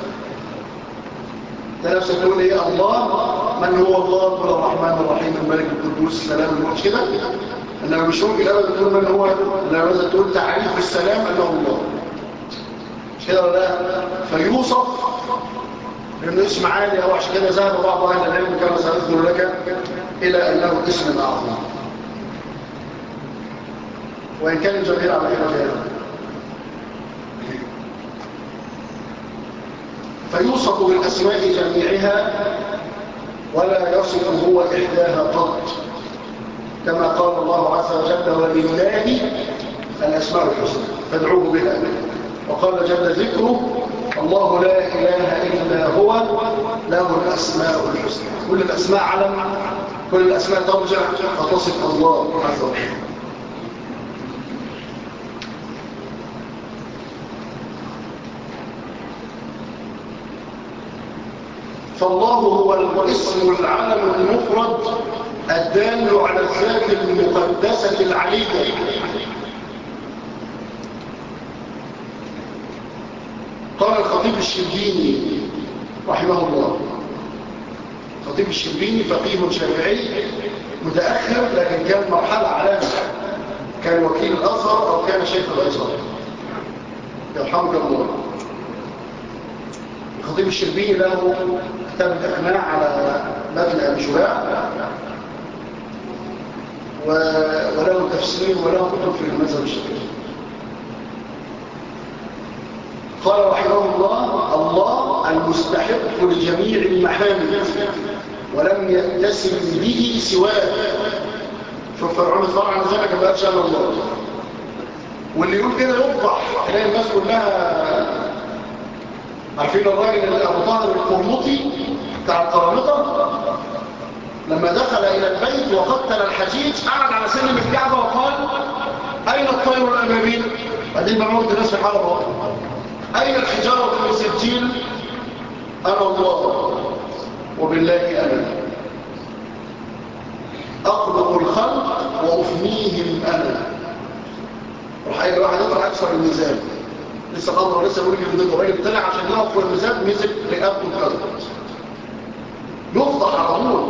ده نفسك تقول ايه الله من هو الله هو الرحمن الرحيم الملك القدوس السلام المعش كده انما مش ممكن ابدا تقول من هو لما مثلا تقول تعريف السلام انه الله مش كده ولا لا فيوصف لانه اسم عالي او عشان كده ذهب بعض اهل العلم كما ساذكر لك الى انه اسم اعظم وان كان الجميع على كده فيوصف بالأسماء جميعها ولا يصف هو إحداها قط كما قال الله عز وجل ولله الأسماء الحسنى فادعوه بها وقال جل ذكره الله لا إله إلا هو له الأسماء الحسنى كل الأسماء علم كل الأسماء ترجع فتصف الله عز وجل فالله هو الاسم العلم المفرد الدال على الذات المقدسة العلية قال الخطيب الشربيني رحمه الله الخطيب الشربيني فقيه شافعي متأخر لكن كان مرحلة علامة كان وكيل الأزهر أو كان شيخ الأزهر يرحمك الله الخطيب الشربيني له كتاب الإقناع على مبنى أبي شجاع وله تفسير وله كتب في المذهب الشافعي قال رحمه الله الله المستحق لجميع المحامد ولم يتسم به سواه شوف فرعون اتفرع عن ذلك ما قالش انا الله واللي يقول كده يفضح تلاقي الناس كلها عارفين الراجل اللي ابو طاهر القرمطي بتاع القرامطه لما دخل الى البيت وقتل الحجيج قعد على سلم الكعبه وقال اين الطير الابابيل بعدين بموت الناس في حلبه اين الحجاره من سجيل انا الله وبالله انا اخلق الخلق وافنيهم انا راح قايل واحد يطلع اكثر الميزان لسه قبره لسه بيقول لي ده الراجل طلع عشان يقف في الميزان مسك رقبته كده يفضح على طول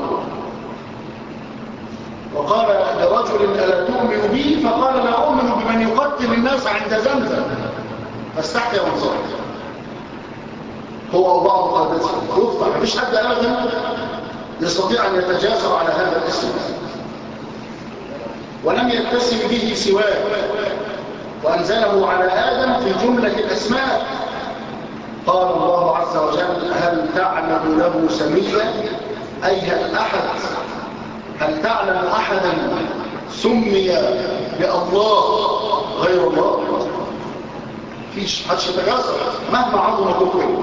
وقال لرجل ألا تؤمن بي فقال لا أؤمن بمن يقتل الناس عند زمزم فاستحكي وانصر هو أو بعض قادته يفضح مفيش حد أبدا يستطيع أن يتجاسر على هذا الاسم ولم يتسم به سواه وأنزله على آدم في جملة الأسماء قال الله عز وجل هل تعلم له سميا أي هل أحد هل تعلم أحدا سمي بالله غير الله فيش حدش يتجاسر مهما عظم كفره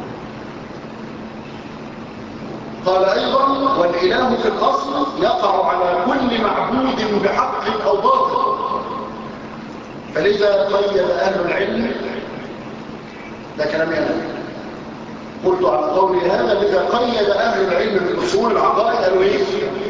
قال أيضا والإله في الأصل يقع على كل معبود بحق أو باطل فلذا قيد أهل العلم ده كلامي أنا قلت على قولي هذا لذا قيد أهل العلم بالأصول العقائد قالوا إيه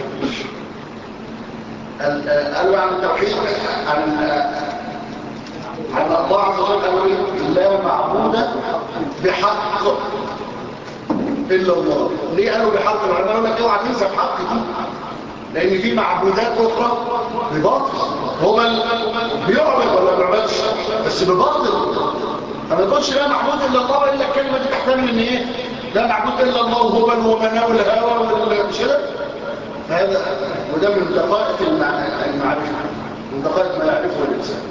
قالوا عن التوحيد عن عن الله عز وجل قالوا إيه لا معبود بحق إلا الله ليه قالوا بحق العلماء قالوا لك اوعى تنسى بحق دي لأن في معبودات أخرى بباطل هو بيعبد ولا بيعبدش بس بباطل فما تقولش لا معبود إلا الله إلا الكلمة دي تحتمل إن إيه لا معبود إلا الله وهبل ومناه الهوى والمش كده فهذا وده من دقائق المعرفة من دقائق ما يعرفه الإنسان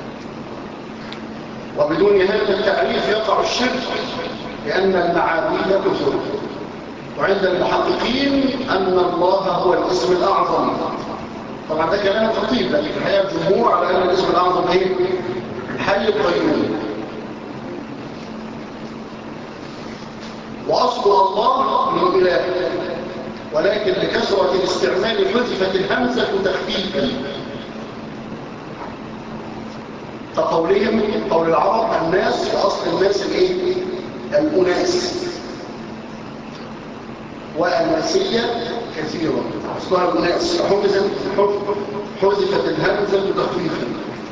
وبدون هذا التعريف يقع الشرك لأن المعابيد كثر وعند المحققين أن الله هو الاسم الأعظم طبعا ده كلام خطيب لكن الحقيقة الجمهور على أن الاسم الأعظم ايه؟ الحي القيوم وأصل الله من إله ولكن لكثرة الاستعمال حذفت الهمزة تخفيفا كقولهم قول العرب الناس في أصل الناس الايه؟ الأناس وأناسية كثيرة أصلها الناس حذفت حذفت الهمزة تخفيفا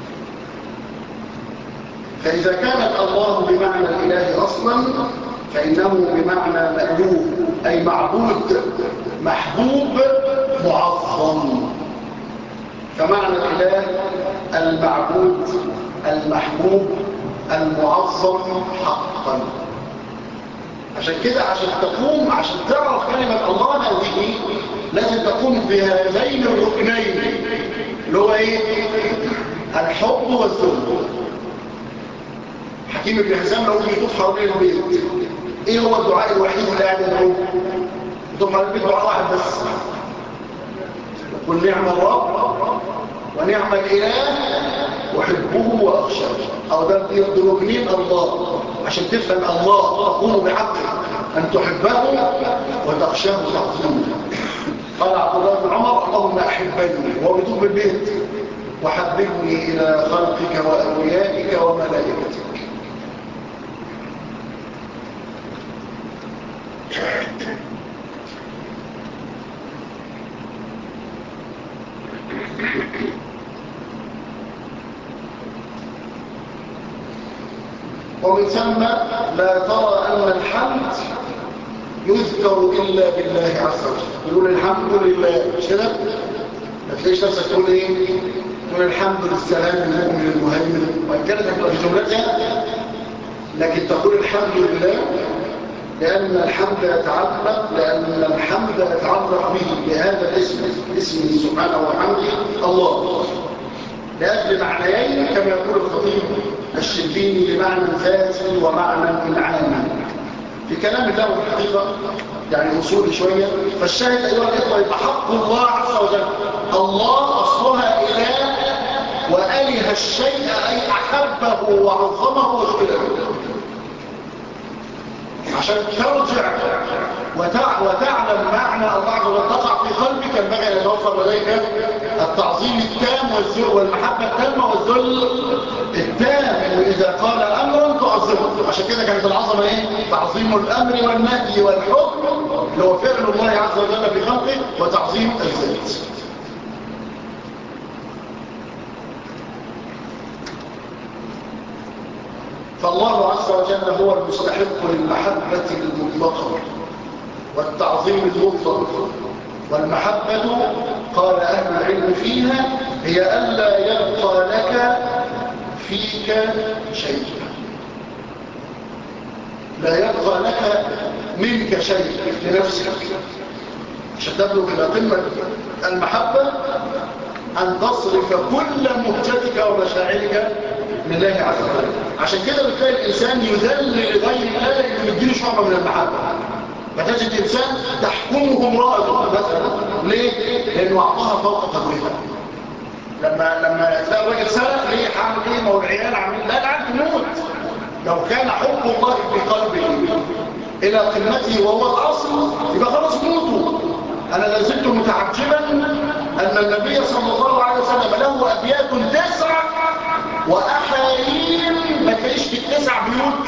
فإذا كانت الله بمعنى الإله أصلا فإنه بمعنى مألوه أي معبود محبوب معظم فمعنى الإله المعبود المحبوب المعظم حقا عشان كده عشان تقوم عشان تعرف كلمة الله هذه لازم تقوم بهذين الركنين اللي هو ايه الحب والذل حكيم ابن حزام لو بيطوف حوالين البيت ايه هو الدعاء الوحيد اللي قاعد يدعوه يطوف حوالين البيت دعاء واحد بس قل نعم الرب ونعم الاله وحبه واخشاه او ده ركنين الله عشان تفهم الله تقوم بحقه ان تحبه وتخشاه تعظيمه قال عبد الله بن عمر اللهم احبني وهو بيطوف بالبيت وحببني الى خلقك واوليائك وملائكتك ومن ثم لا ترى أن الحمد يذكر إلا بالله عز وجل يقول الحمد لله مش كده ما تلاقيش نفسك تقول ايه تقول الحمد للسلام المؤمن المهيمن وان كانت هتبقى في جملتها لكن تقول الحمد لله لأن الحمد يتعلق لأن الحمد يتعلق به بهذا الاسم اسمه سبحانه وحمده الله لأجل معنيين كما يقول الخطيب الشربيني بمعنى ذاتي ومعنى إنعامي في كلام الله الحقيقة يعني وصولي شوية فالشاهد أيها الإخوة يبقى حق الله عز وجل الله أصلها إله وأله الشيء أي أحبه وعظمه واختلافه عشان ترجع وتع... وتعلم معنى الله عز وجل تقع في قلبك ينبغي ان يتوفر لديك التعظيم التام والذل والمحبه التامه والذل التام واذا قال امرا تعظمه عشان كده كانت العظمه ايه تعظيم الامر والنهي والحكم اللي هو فعل الله عز وجل في خلقه وتعظيم الذات فالله عز وجل هو المستحق للمحبة المطلقة والتعظيم المطلق والمحبة قال أهل العلم فيها هي ألا يبقى لك فيك شيء لا يبقى لك منك شيء لنفسك عشان تبلغ إلى قمة المحبة أن تصرف كل مهجتك ومشاعرك لله عز وجل عشان كده بتلاقي الإنسان يذل لغير الله اللي يديله شعبة من المحبة فتجد إنسان تحكمه امرأته مثلا ليه؟ لأنه أعطاها فوق قدرها لما لما تلاقي الراجل سرق ليه عامل ايه ما هو العيال عاملين لا العيال تموت لو كان حب الله في قلبه الى قمته وهو الاصل يبقى خلاص موتوا انا لازلت متعجبا ان النبي صلى الله عليه وسلم له ابيات تسع واحايين ما تلاقيش في التسع بيوت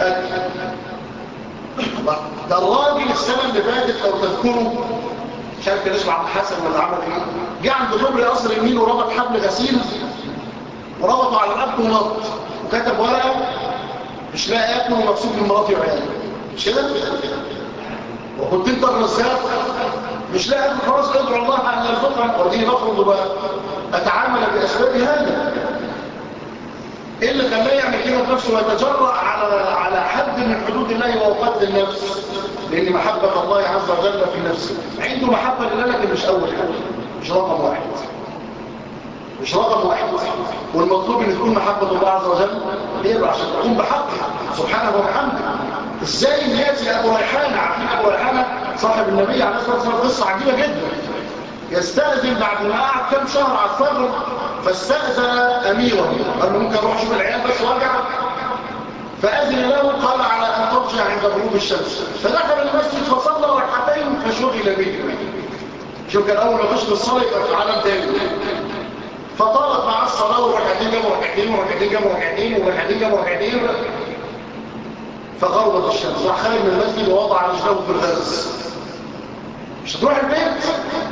ده الراجل السنه اللي فاتت لو تذكروا مش عارف كان اسمه عبد الحسن ولا عمل ايه جه عند كوبري قصر النيل وربط حبل غسيل وربطه على رقبته ونط وكتب ورقه مش لاقي ياكل ومبسوط من مراتي وعيالي مش كده وكنت انت الرزاق مش لاقي ياكل خلاص ادعو الله ان يرزقك ودي نخرج بقى اتعامل باسباب هذا ايه اللي خلاه يعمل كده بنفسه ويتجرأ على على حد من حدود الله وهو قتل النفس لان محبه الله عز وجل في نفسه عنده محبه لله لكن مش اول حاجه مش رقم واحد مش رقم واحد والمطلوب ان تكون محبه الله عز وجل هي عشان تكون بحق سبحانه وبحمده ازاي ان ياتي ابو ريحانه عارفين ابو ريحانه صاحب النبي عليه الصلاه والسلام قصه عجيبه جدا يستأذن بعد ما قعد كم شهر على الثغر فاستأذن أميره قال له ممكن اروح اشوف العيال بس وارجع فأذن له قال على أن ترجع عند غروب الشمس فدخل المسجد فصلى ركعتين فشغل به شوف كان أول ما يخش في الصلاة يبقى في عالم تاني فطالت مع الصلاة وركعتين جابوا ركعتين وركعتين جابوا ركعتين وركعتين جابوا ركعتين فغربت الشمس راح خارج من المسجد ووضع رجله في الغرس مش هتروح البيت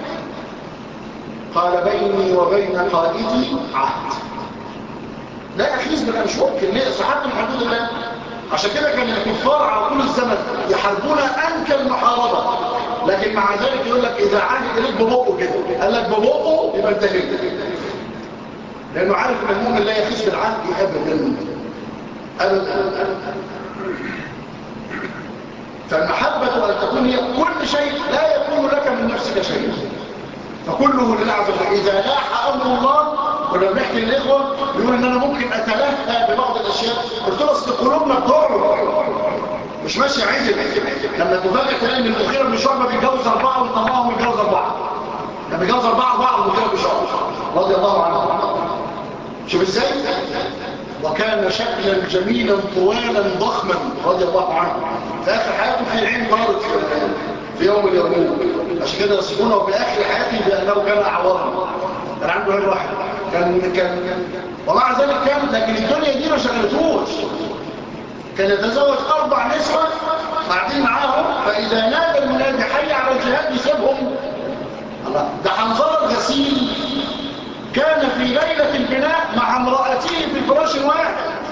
قال بيني وبين قائدي عهد لا يخيز من مش ممكن ليه صحات من حدود الله عشان كده كان الكفار على طول الزمن يحاربون انكى المحاربه لكن مع ذلك يقول لك اذا عهد اليك ببقه كده قال لك ببقه يبقى انت هنا لانه عارف ان المؤمن لا يخيز بالعهد ابدا ابدا فالمحبه ان تكون هي كل شيء لا يكون لك من نفسك شيء فكله لله عز وجل إذا لاح أمر الله كنا بنحكي للإخوة يقول إن أنا ممكن أتلهى ببعض الأشياء قلت له أصل قلوبنا بتعرض مش ماشي عدل لما تفاجئ تلاقي إن المخيرة بن شعبة بيتجوز أربعة ويطلعهم ويتجوز أربعة لما بيتجوز أربعة أربعة المخيرة بن شعبة رضي الله عنه شوف إزاي وكان شكلا جميلا طوالا ضخما رضي الله عنه في آخر حياته في عين طارت في يوم اليرموك عشان كده يصفونه في اخر حياته بانه كان اعورا كان عنده عين واحد كان كان ومع ذلك كان لكن الدنيا دي ما شغلتوش كان يتزوج اربع نسوة قاعدين معاهم فاذا نادى المنادي حي على الجهاد يسيبهم الله ده حنظله الغسيل كان في ليله البناء مع امراته في فراش واحد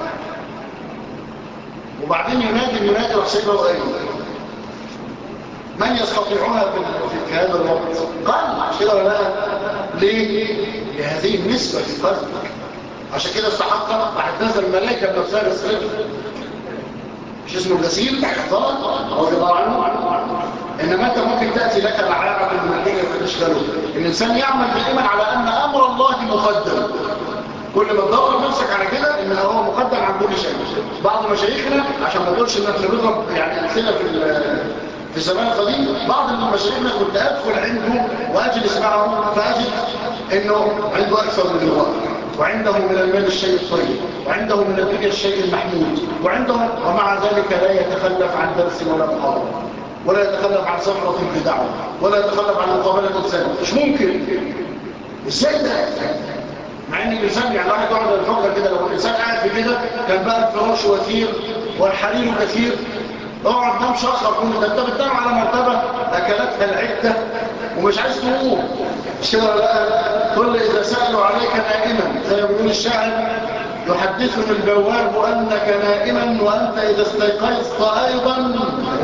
وبعدين ينادي المنادي راح سيبها وقايل من يستطيعها في, في هذا الوقت قال مش كده ولا لا ليه؟ لهذه النسبة في قلبك عشان كده استحق راح تنزل الملائكة بنفسها رسالة مش اسمه الغسيل حفاظ رضي الله عنه انما انت ممكن تاتي لك العاقه من الدنيا فتشغله الانسان يعمل دائما على ان امر الله مقدم كل ما تدور نفسك على كده ان هو مقدم عن كل شيء بعض مشايخنا عشان ما نقولش ان احنا بنضرب يعني امثله في في الزمان القديم بعض من مشايخنا كنت ادخل عنده واجلس معه فاجد انه عنده اكثر من الوقت وعنده من المال الشيء الطيب وعنده من الدنيا الشيء المحمود وعنده ومع ذلك لا يتخلف عن درس ولا محاضره ولا يتخلف عن سفرة في دعوة ولا يتخلف عن مقابلة إنسان مش ممكن ازاي ده مع ان الانسان يعني واحد يقعد يفكر كده لو الانسان قاعد في كده كان بقى الفراش وثير والحرير كثير اقعد نام شخر كل ده انت بتنام على مرتبه اكلتها العده ومش عايز تقوم مش كده لا كل اذا سالوا عليك نائما زي ما بيقول الشاعر يحدثني البواب انك نائما وانت اذا استيقظت ايضا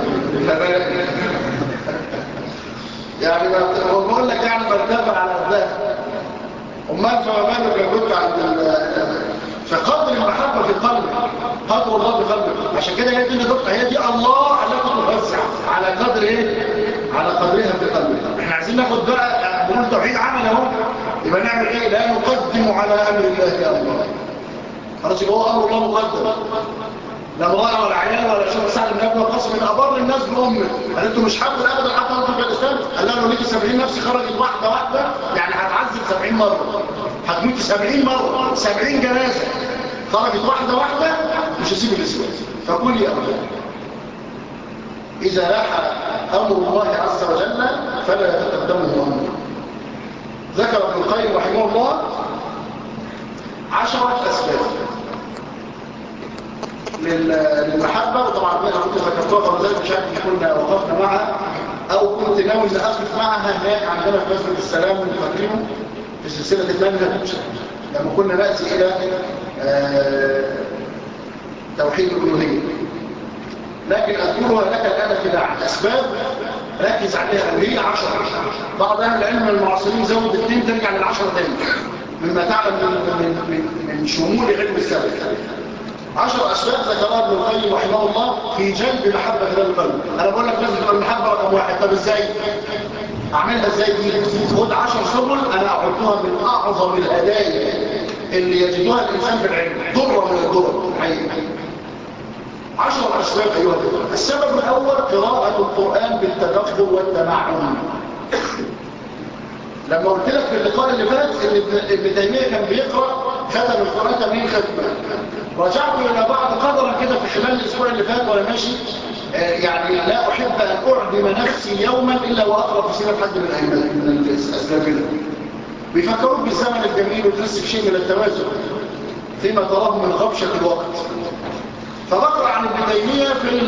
يعني هو بقول لك يعني مرتبه على قدها امال فما بالك لو كنت عند فقدر المحبه في قلبك قدر الله في قلبك عشان كده هي دي اللي دكتور هي دي الله التي توزع على قدر ايه على قدرها في قلبك احنا عايزين ناخد بقى بنقول توحيد عمل اهو يبقى نعمل ايه لا نقدم على امر الله يا الله خلاص يبقى هو امر الله مقدم لا امرأة ولا عيال ولا شيخ سعد بن ابي وقاص من ابر الناس بامه قال انتوا مش حابين ابدا حتى انتوا في الاسلام قال لها لو ليكي 70 نفس خرجت واحده واحده يعني هتعذب 70 مره هتموتي 70 مره 70 جنازه خرجت واحده واحده مش هسيب الاسلام فقول يا الله اذا لاح امر الله عز وجل فلا يتقدمه امر ذكر ابن القيم رحمه الله عشرة اسباب للمحبة وطبعا انا كنت ذكرتها قبل ذلك مش عارف كنا وقفنا معها او كنت ناوي ان اقف معها هناك عندنا في مسجد السلام فاكرينه في سلسلة المنهج لما كنا نأتي الى آه توحيد الألوهية لكن أذكرها لك الآن تباعا أسباب ركز عليها وهي عشرة بعض أهل العلم المعاصرين زود اثنين ترجع للعشرة تاني مما تعلم من, من, من شمول علم السابق عشر أسباب ذكرها ابن القيم رحمه الله في جلب محبة هذا القلب أنا بقول لك لازم تبقى المحبة رقم واحد طب إزاي؟ أعملها إزاي دي؟ خد عشر سبل أنا أحطها من أعظم الهدايا اللي يجدها الإنسان في العلم ضرة من الضرر حقيقي عشر أسباب أيها الأخوة السبب الأول قراءة القرآن بالتدبر والتمعن لما قلت لك في اللقاء اللي فات ان ابن تيميه كان بيقرا ختم القران 80 ختمه رجعت الى بعض قدرا كده في خلال الاسبوع اللي فات وانا ماشي آه يعني لا احب ان اعدم نفسي يوما الا واقرا في سيره حد من ائمه من الاسباب كده بيفكروك بالزمن الجميل وتحس بشيء من التوازن فيما تراه من غبشه الوقت فبقرا عن ابن تيميه في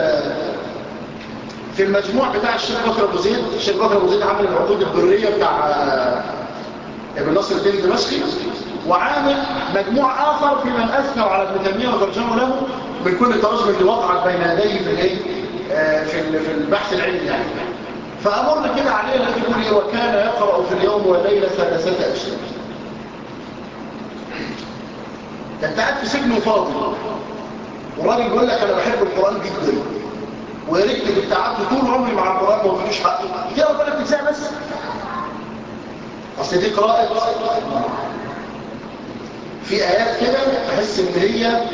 في المجموع بتاع الشيخ بكر ابو زيد الشيخ بكر ابو زيد عامل العقود البريه بتاع ابن نصر الدين الدمشقي وعامل مجموع اخر في من اثنوا على ابن تيميه وترجموا له من كل التراجم اللي وقعت بين يديه في الايه في في البحث العلمي يعني فامرنا كده عليه الذي يقول ايه وكان يقرا في اليوم والليله ثلاثه اشياء ده انت قاعد في سجن وفاضي والراجل بيقول لك انا بحب القران جدا ويا ريت كنت قعدت طول عمري مع القران ما قلتلوش حقه كده ربنا بتنساها بس اصل دي قراءه في ايات كده تحس ان هي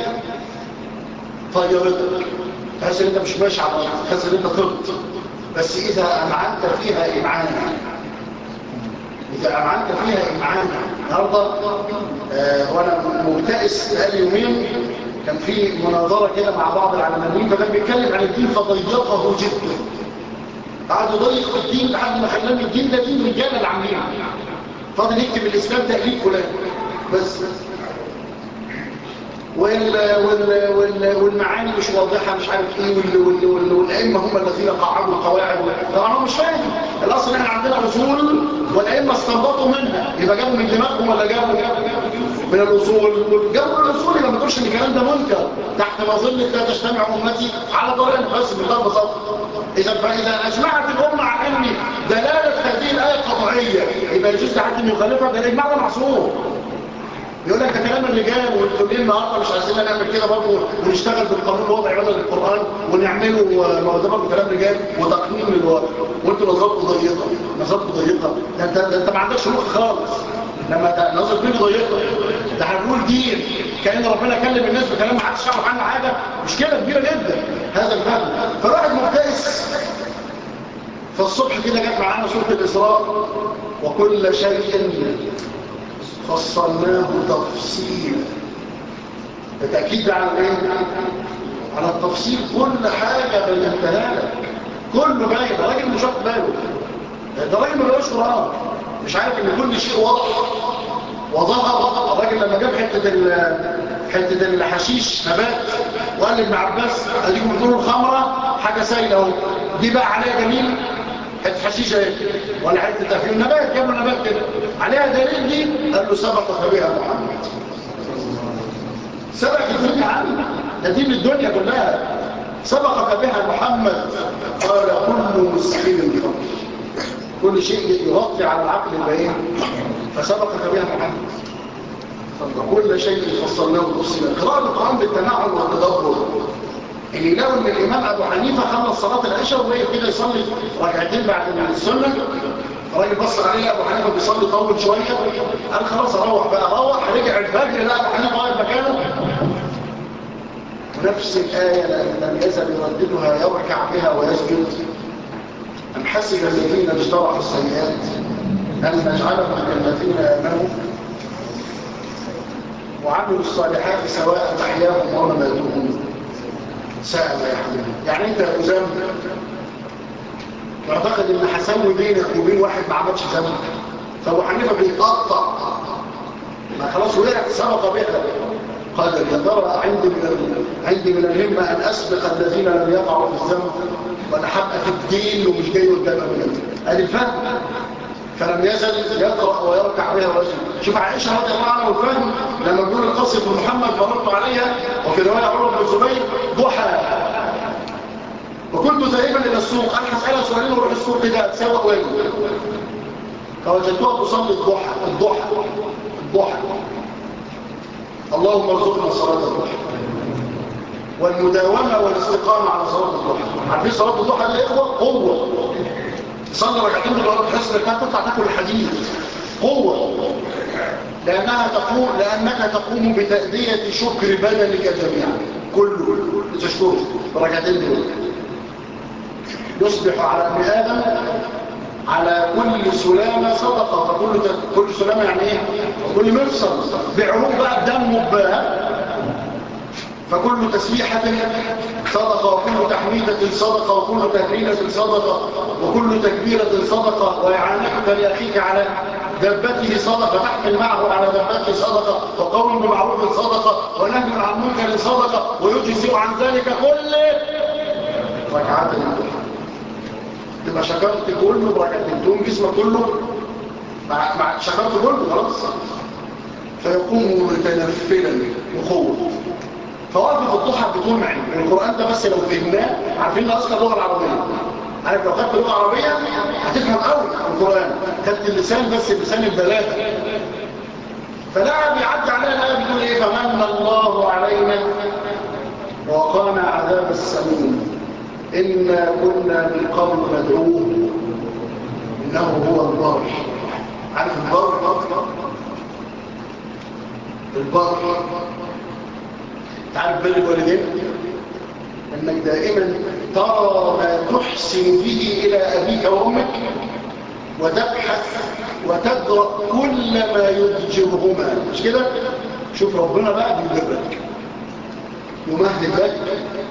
طيرتك تحس ان انت مش ماشي على الارض تحس ان انت طرت بس اذا امعنت فيها امعانا اذا امعنت فيها امعانا النهارده آه وانا مبتئس بقالي يومين كان في مناظرة كده مع بعض العلمانيين فكان بيتكلم عن الدين فضيقه جدا قعد يضيق في الدين لحد ما خلاني الدين ده دين رجال اللي عاملينه فاضل يكتب الاسلام تقليد فلان بس وال وال وال والمعاني مش واضحه مش عارف ايه وال وال وال والائمه هم الذين قعدوا القواعد طبعا هو مش فاهم الاصل احنا عندنا اصول والائمه استنبطوا منها يبقى جابوا من دماغهم ولا جابوا من الاصول جابوا من الاصول يبقى ما تقولش ان الكلام ده منكر تحت مظله لا تجتمع امتي على طريقه بس بمنتهى البساطه اذا فاذا اجمعت الامه على ان دلاله هذه هذه الآية قطعية يبقى يجوز لحد من يخالفها ده الإجماع ده معصوم يقول لك ده كلام الرجال وانتوا ليه النهارده مش عايزين نعمل كده برضه ونشتغل بالقانون الوضعي بدل القرآن ونعمله ما هو ده برضه كلام رجال وتقنين للوضع وانتوا نظرتكم ضيقه نظرتكم ضيقه ده انت ده انت ما عندكش مخ خالص لما نظرت مني ضيقه ده هنقول دين كأن ربنا كلم الناس بكلام ما حدش يعرف عنه حاجه مشكله كبيره جدا هذا الفهم فالواحد مبتئس فالصبح كده جت معانا سوره الاسراء وكل شيء فصلناه تفصيلا بالتأكيد على ايه؟ على التفصيل كل حاجة بينتها لك كله باين راجل مش واخد باله ده راجل ما بقاش قرآن مش عارف ان كل شيء واضح وظهر الراجل لما جاب حتة حتة الحشيش نبات وقال لابن عباس اديكم بتقولوا الخمرة حاجة سايلة اهو دي بقى عليها دليل حته حشيشه ايه ولا حته تفهيم نبات جاب له نبات كده عليها دليل دي قال له سبق بها محمد سبق الدنيا عنه ده دين الدنيا كلها سبق بها محمد قال كل مسكين خمر كل شيء يغطي على العقل البعيد فسبق بها محمد كل شيء فصلناه تفصيلا قراءه القران بالتنعم والتدبر اللي لو ان الامام ابو حنيفه خلص صلاه العشاء ووقف كده يصلي ركعتين بعد السنه الراجل بص عليه ابو حنيفه بيصلي طول شويه قال خلاص اروح بقى روح رجع الفجر لا ابو حنيفه واقف مكانه ونفس الايه لم يزل يرددها يركع بها ويسجد ام حسب الذين اجترحوا السيئات ان نجعلهم كالذين امنوا وعملوا الصالحات سواء محياهم ومماتهم ساء ما يحملون يعني انت يا أزام معتقد ان حسن بينك وبين واحد ما عملش ذنب فابو حنيفه بيتقطع ما خلاص وقع سبق بها قال يا ترى عندي من عندي من الهمه ان اسبق الذين لم يقعوا في الذنب وانا هبقى في الدين ومش جاي قدام ابدا ادي الفهم فلم يزل يقرأ ويركع بها ويسجد شوف عائشة رضي الله عنها والفهم لما بيقول القصة محمد مررت عليها وفي رواية عمر بن الزبير ضحى وكنت ذاهبا إلى السوق أنا هسألها سؤالين وروح السوق كده أتسوق واجي فوجدتها تصلي الضحى الضحى الضحى اللهم ارزقنا صلاة الضحى والمداومة والاستقامة على صلاة الضحى عارفين صلاة الضحى دي إخوة قوة صلى ركعتين بالوقت تحس انك تطلع تاكل الحديد قوة لأنها تقوم لأنك تقوم بتأدية شكر بدنك جميعا كله تشكره بركعتين دول يصبح على ابن آدم على كل سلامة صدقة فكل كل سلامة يعني ايه كل مفصل بعروق بقى الدم مباه فكل تسبيحة صدقة وكل تحميدة صدقة وكل تهليلة صدقة وكل تكبيرة صدقة وإعانتك لأخيك على دبته صدقة تحمل معه على دبته صدقة وقول بمعروف صدقة ونهي عن منكر صدقة ويجزئ عن ذلك كله ركعات تبقى شكرت كله بركعتين تقوم جسمك كله مع, مع شكرت كله خلاص فيقوم متنفلا بقوه فوقف الضحى بتنعم القرآن ده بس لو فهمناه عارفين ده أصلا اللغة العربية عارف لو خدت لغة عربية هتفهم قوي القرآن خدت اللسان بس اللسان البلاغة فلا بيعدي عليها الآية بتقول إيه فمن الله علينا وقانا عذاب السموم إنا كنا من قبل ندعوه إنه هو البر عارف البر البر تعرف بر الوالدين انك دائما ترى ما تحسن به الى ابيك وامك وتبحث وتدرأ كل ما يضجرهما مش كده شوف ربنا بقى بيبرك يمهد لك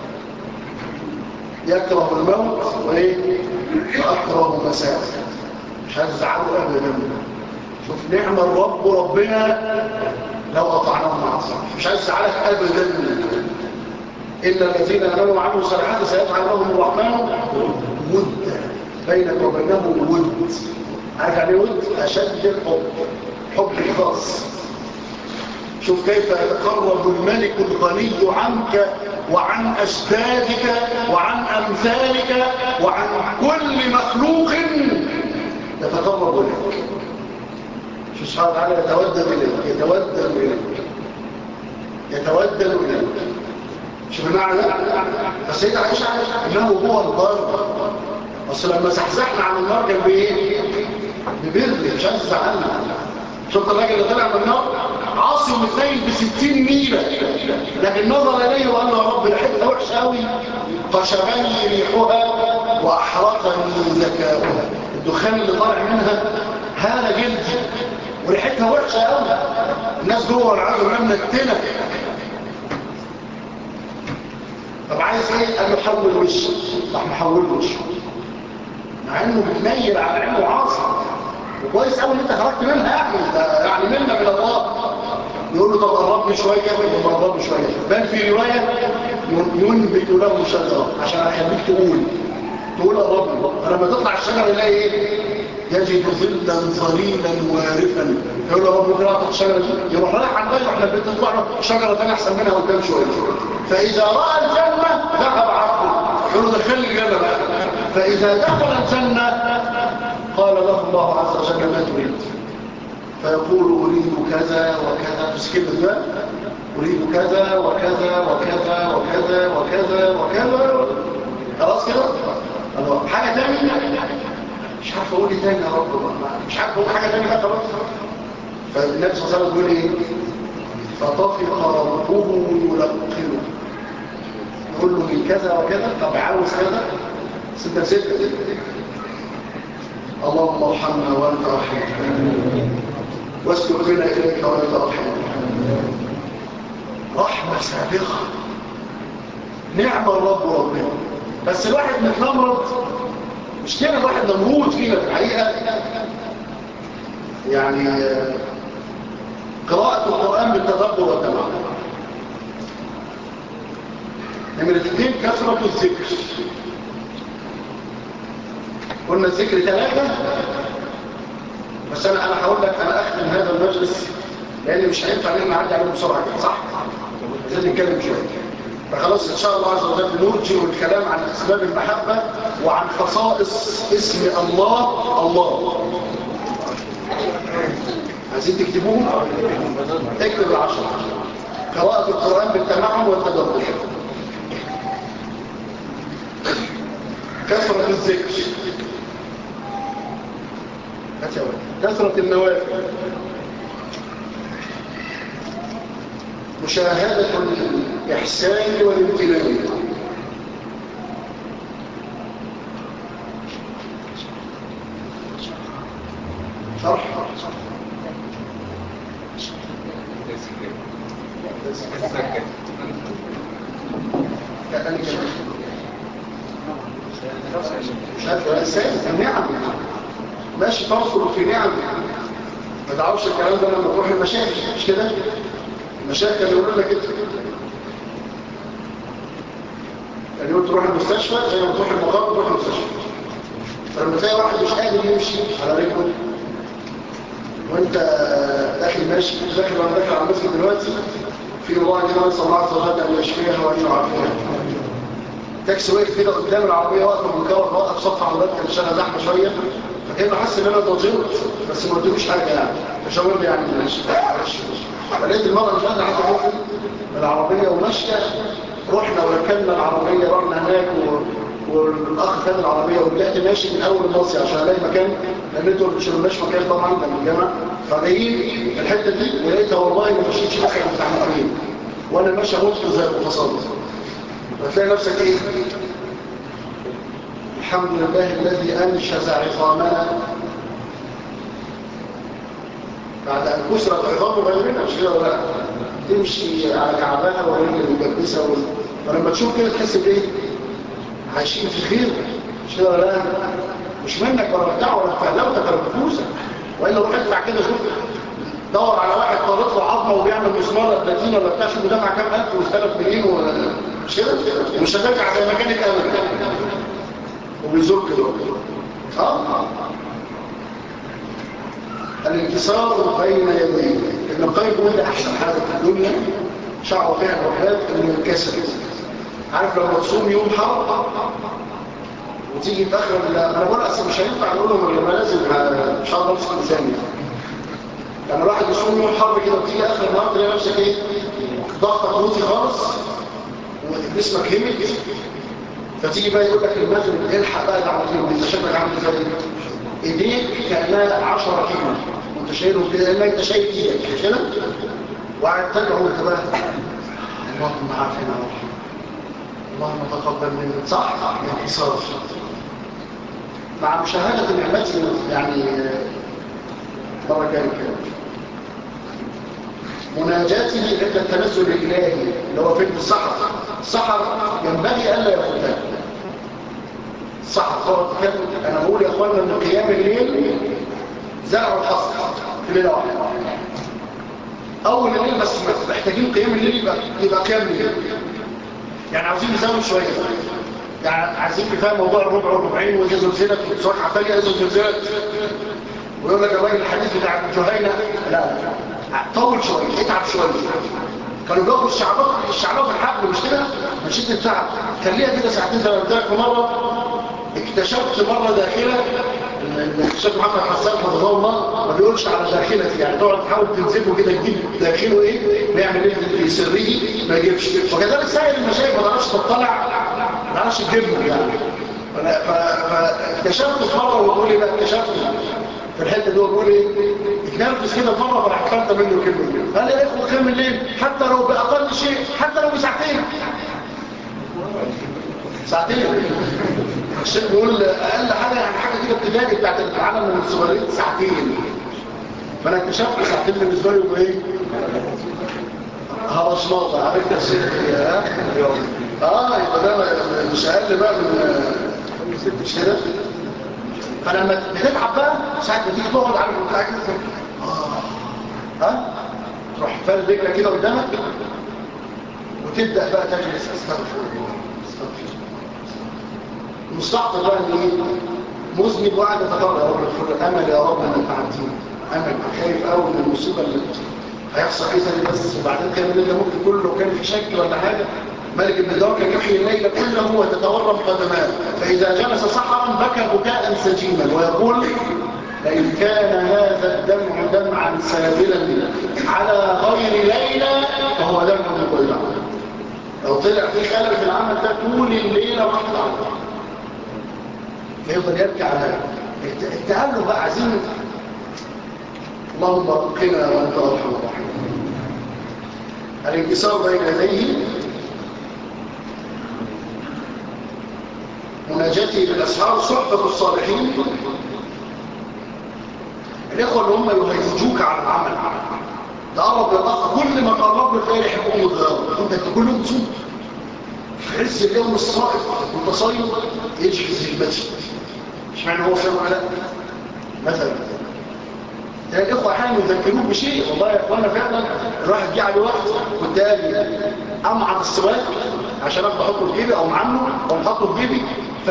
يكره الموت وايه واكره مساء مش هتزعله ابدا شوف نعم الرب ربنا لو قطعناهم مع الصالح مش عايز سعادك ابدا الا الذين امنوا وعملوا الصالحات سيجعل لهم الرحمن ودا بينك وبينهم ود عارف يعني ود اشد الحب حب خاص شوف كيف يتقرب الملك الغني عنك وعن أجدادك وعن أمثالك وعن كل مخلوق يتقرب إليك شو سبحانه وتعالى يتودد إليك يتودد إليك يتودد إليك شو بمعنى فالسيدة عائشة إنه هو البر بس لما زحزحنا عن النار كان بإيه؟ ببر مش عايز يزعلنا شفت الراجل اللي طلع من النار عاصي ومتنيل ب 60 ميلة لكن نظر إليه وقال له يا رب ريحتها وحشة قوي فشغلني ريحها وأحرقني ذكاؤها الدخان اللي طالع منها هذا جلدي وريحتها وحشة قوي الناس جوه العالم بالله منتنة طب عايز ايه؟ قال له حول وشه راح محول وشه مع انه بتنيل على انه عاصي وكويس قوي ان انت خرجت منها يعني انت يعني منا من الله يقول له طب قربني شويه يقول له قربني شويه بل في روايه ينبت له شجره عشان اخليك تقول تقول قربني فلما تطلع الشجره يلاقي ايه يجد ظلا ظليلا وارفا يقول له رب ممكن اقطع الشجره دي يروح رايح عند البيت واحنا البيت نطلع له شجره ثانيه احسن منها قدام شويه فاذا راى الجنه ذهب عقله يقول له دخلني الجنه بقى فاذا دخل الجنه قال له الله عز وجل ما تريد فيقول أريد كذا وكذا تسكبت بقى أريد كذا وكذا وكذا وكذا وكذا وكذا خلاص كده حاجة تانية مش عارف أقول ايه تاني يا رب مش عارف أقول حاجة تانية بقى خلاص فالنبي صلى الله عليه وسلم يقول ايه فطفق ربه يلقنه يقول له من كذا وكذا طب عاوز كذا ستة ستة اللهم ارحمنا وانت رحيم واسلك بنا اليك وانت رحيم رحمه سابقه نعم الرب ربنا بس الواحد متنمرض مش كده الواحد نمرود فينا في الحقيقه يعني قراءه القران بالتدبر والتمام نمره اثنين كثره الذكر قلنا الذكر ثلاثة بس أنا أنا هقول لك أنا أختم هذا المجلس لأن مش هينفع إن نعدي عليه بسرعة كده صح؟ لازم نتكلم شوية فخلاص إن شاء الله عز وجل نرجع الكلام عن أسباب المحبة وعن خصائص اسم الله الله عايزين تكتبوهم؟ اكتب العشرة قراءة القرآن بالتمعن والتدبر كثرة الذكر كثرة النوافل مشاهدة الإحسان والامتنان شرح مشاهدة الإحسان النعم ماشي تنصر في نعم ما تعرفش الكلام ده لما تروح المشاكل مش كده المشاكل اللي يقولوا لك كده يعني يقول تروح المستشفى زي ما تروح المقابل تروح المستشفى فلما تلاقي واحد مش قادر يمشي على رجله وانت داخل ماشي داخل وانا داخل على المسجد دلوقتي في الله كده نسال الله عز وجل ان يشفيها وان يعافيها تاكسي واقف كده قدام العربيه واقفه من كور واقف صف عربيات كان الشارع زحمه شويه فكان حاسس ان انا ضجرت بس ما قلتلوش حاجه يعني فشاور لي يعني ماشي ماشي فلقيت المره اللي فاتت عايزه اروح العربيه وماشيه رحنا وركبنا العربيه رحنا هناك و... والاخ خد العربيه ورجعت ماشي من اول المصري عشان الاقي مكان لان انتوا مش ملاش مكان طبعا ده من الجامعه فجايين الحته دي ولقيتها والله ما مشيتش مثلا بتاع مترين وانا ماشي اموت زي المتصرف فتلاقي نفسك ايه الحمد لله الذي أنشز عظامنا بعد أن كسرت عظام غيرنا مش كده ولا تمشي على كعبها ورجل المجبسة وال... ولما تشوف كده تحس بإيه عايشين في خير مش كده ولا مش منك ولا بتاع ولا فهلوتك ولا بفوزك وإلا روح ادفع كده شوف دور على واحد طارت له عظمه وبيعمل مسمار 30 ولا بتاع شوف دفع كام الف واستلف مليون ولا مش كده مش هترجع زي ما كانت ابدا وبيزور كده اه الانتصار بين يديه ابن القيم بيقول لي احسن حاجه في الدنيا شعر فيها الوحدات انه ينكسر عارف لو مقسوم يوم حرب وتيجي في اخر ال- انا بقول اصل مش هينفع نقول لهم ولا لازم ه- مش هقدر امسك لساني يعني الواحد يصوم يوم حر كده وتيجي اخر النهار تلاقي نفسك ايه ضغطك روتي خالص وجسمك همت فتيجي بقى يقول لك المغرب الحق بقى ده عمليه انت شكلك عامل ازاي ايديك كانها 10 كيلو وانت شايلهم كده لان انت شايل ايدك مش كده وقاعد تدعو انت بقى اللهم عافنا وارحمنا اللهم تقبل منا صح انتصار مع مشاهده نعمته يعني مره جايه كده مناجاته عند التنزل الالهي اللي هو فكر السحر السحر ينبغي الا يفوتها السحر هو كان انا بقول يا اخوانا ان قيام الليل زرعوا الحصر في ليله واحده اول الليل بس محتاجين قيام الليل يبقى يبقى قيام الليل يعني عاوزين نزود شويه يعني عايزين نفهم موضوع الربع والربعين واذا زلزلت وتصرح ثانيه اذا زلزلت ويقول لك الراجل الحديث بتاع جهينه لا لا طول شويه اتعب شويه كانوا جابوا الشعبات الشعبات الحبل مش كده من شده التعب كان ليها كده ساعتين زي ما قلت لك مره اكتشفت مره داخله الشيخ محمد حسان حفظه الله ما بيقولش على داخلتي يعني تقعد تحاول تنزله كده تجيب داخله ايه ويعمل ايه في سره ما يجيبش وكذلك سائر المشايخ ما تعرفش تطلع ما تعرفش تجيبهم يعني فاكتشفت في مره وبقول ايه بقى اكتشفت في الحته دي وبقول ايه اتنرفز كده في مره فراح خدت منه كلمه قال لي يا اخو قيام الليل حتى لو باقل شيء حتى لو بساعتين ساعتين الشيخ بيقول اقل حاجه يعني حاجه كده ابتدائي بتاعت العالم الصغيرين ساعتين فانا اكتشفت ساعتين بالنسبه لي ايه هرش نقطه عرفت يا شيخ اه يبقى ده مش اقل بقى من مش كده فلما بتتعب بقى ساعه ما تيجي تقعد على البتاع كده اه ها تروح فارد رجلك كده قدامك وتبدا بقى تجلس استغفر الله استغفر مستعطر بقى ان ايه مذنب وقاعد يتضرع يا رب اغفر امل يا رب انك عدتني امل خايف قوي من المصيبه اللي هيحصل ايه ثاني بس وبعدين كان الليل ممكن كله لو كان في شك ولا حاجه ملك ابن دار كان يحيي الليل كله وتتورم قدماه فاذا جلس سحرا بكى بكاء سجيما ويقول لئن كان هذا الدمع دمعا سابلا على غير ليلى فهو دمع مضيع لو طلع في خلل في العمل ده طول الليله مقطع فيفضل يبكي على التألق بقى عايزين اللهم قنا وانت ارحم الراحمين الانكسار بين يديه مناجاته بالاسحار صحبه الصالحين الاخوه اللي هم يهيجوك على العمل تقرب للاخ كل ما قرب له تلاقي يحبهم وتغيروا انت كلهم تصوم في عز اليوم الصائف وانت صايم يجهز المسجد مش معنى هو صايم ولا لا مثلا تلاقي الاخوه احيانا يذكروك بشيء والله يا اخوانا فعلا الواحد جه عليه وقت كنت اجي امعن السواك عشان ابدا احطه في جيبي او معمله او احطه في جيبي ف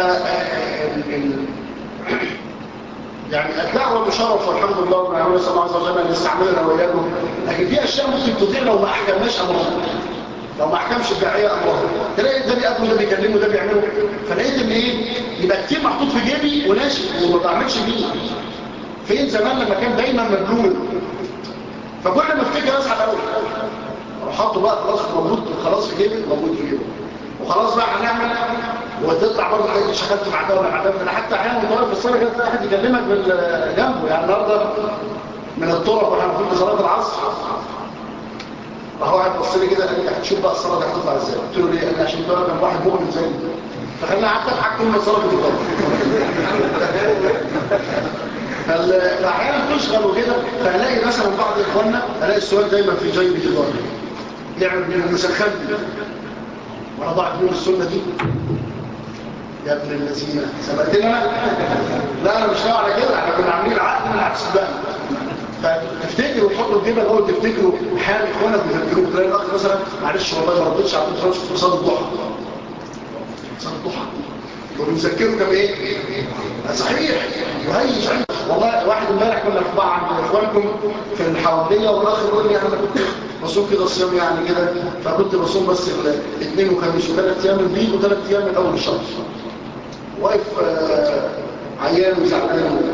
يعني الدعوه بشرف والحمد لله رب العالمين صلى الله عليه وسلم ان يستعملنا واياكم لكن في اشياء ممكن تضيع لو ما احكمناش امرها لو ما احكمش الداعيه امرها تلاقي ده بيقابله ده بيكلمه ده بيعمله فلقيت ان ايه يبقى كتير محطوط في جيبي وناشف وما بعملش بيه فين زمان لما كان دايما مبلول فكل ما افتكر اسعد قوي اروح حاطه بقى خلاص موجود خلاص في جيبي موجود في جيبي وخلاص بقى هنعمل وتطلع برضه حاجه شغلت مع ده ولا مع ده انا حتى احيانا وانت واقف في الصلاه كده تلاقي حد يكلمك جنبه يعني النهارده من الطرق واحنا المفروض في صلاه العصر راح واحد بص لي كده قال لي هتشوف بقى الصلاه دي هتطلع ازاي قلت له ليه قال لي عشان ده كان واحد مؤمن زيي فخليني قعدت اضحك طول ما الصلاه بتطلع فاحيانا تشغل وكده فهلاقي مثلا بعض اخواننا الاقي السؤال دايما في جيبي كده يعمل من المسخن دي وانا ضاعت منه السنه دي يا ابن الذين سبقتني انا لا انا مش ناوي على كده احنا كنا عاملين عقد من العكس بقى فتفتكر وتحط الجيبه الاول تفتكروا حال اخوانك بيفكروك تلاقي الاخ مثلا معلش والله ما ردتش على الفلوس في صلاه الضحى صلاه الضحى وبنذكره كم ايه صحيح يهيج عندك والله واحد امبارح كنا في بعض اخوانكم في الحواليه والاخ يقول لي انا كنت بصوم كده صيام يعني كده فكنت بصوم بس الاثنين وخميس وثلاث ايام البيض وثلاث ايام من اول الشهر واقف آه، عيان وزعلان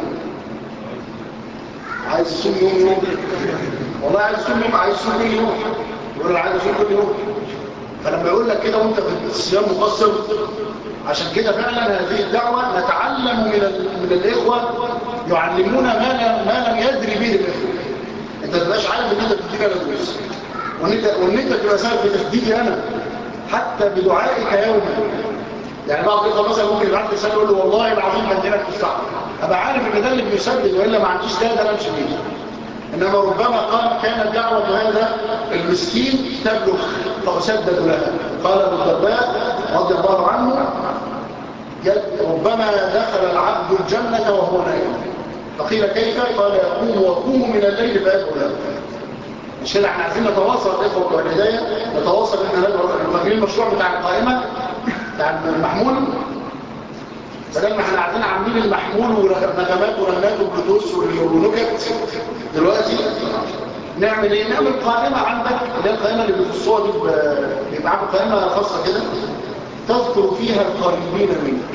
عايز يصوم يوم يوم والله عايز يصوم يوم عايز يصوم كل يوم يقول انا عايز اصوم كل يوم فلما يقول لك كده وانت في الصيام مقصر عشان كده فعلا هذه الدعوه نتعلم من ال... من الاخوه يعلمونا ما لم ما لم يدري به الاخوه انت ما تبقاش عارف ان انت بتدينا دروس وان انت وان انت تبقى سبب في تسديدي انا حتى بدعائك يوما يعني بعض الاخوه مثلا ممكن يبعت لي رساله يقول له والله العظيم بدينك في الصحراء ابقى عارف ان ده اللي بيسدد والا ما عنديش ده ده انا امشي بيه انما ربما قال كانت دعوه هذا المسكين تبلغ فاسدد لها قال ابو الدرداء رضي الله عنه ربما دخل العبد الجنه وهو نائم فقيل كيف قال يقوم وقوم من الليل فيدعو له مش كده احنا عايزين نتواصل الاخوه بتوع الهدايه نتواصل ان احنا ندعو فاكرين المشروع بتاع القائمه بتاع المحمول بدل ما احنا قاعدين عاملين المحمول ونغمات ورنات وبلوتوث ونكت دلوقتي نعمل ايه نعمل قائمه عندك اللي هي القائمه اللي في الصور دي بيبقى عامل قائمه خاصه كده تذكر فيها القريبين منك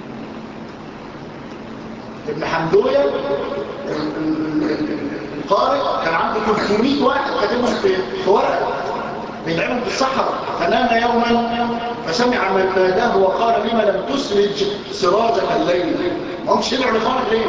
ابن حمدويه القارئ كان عنده 300 واحد كاتبهم في ورقه بيدعمهم في الصحراء فنام يوما فسمع من ناداه وقال لما لم تسرج سراجك الليل ما همش يدعوا لخالق ليه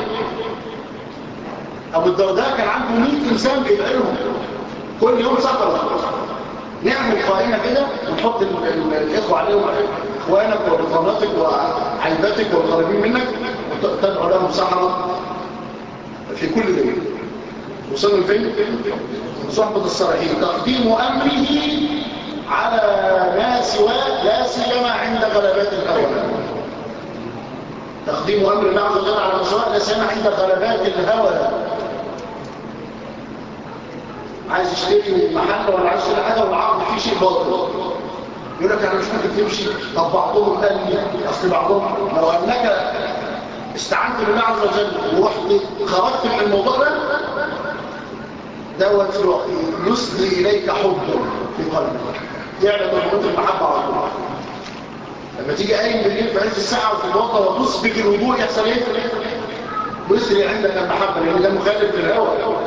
ابو الدرداء كان عنده 100 انسان بيدعمهم كل يوم صحراء نعمل قائمه كده ونحط الاخوه عليهم اخوانك وبطاناتك وعيباتك والقريبين منك وتدعو لهم صحراء في كل ليله وصلنا لفين صحبة الصالحين تقديم أمره على ما سواه لا سيما عند غلبات الهوى تقديم أمر الله عز وجل على ما سواه لا سيما عند غلبات الهوى عايز يشتري محل ولا عايز يشتري حاجة والعرض فيه شيء باطل يقول لك انا مش ممكن تمشي طب بعضهم قال لي اصل بعضهم لو انك استعنت بالله عز وجل ورحت خرجت من الموضوع ده دوت يسدي إليك حب في قلبك يعلم مربوط المحبة على طول لما تيجي قايم بالليل في عز الساعة وتتوضا وتسبق الوضوء يحصل ايه؟ يسري عندك المحبة لأن ده مخالف للهوى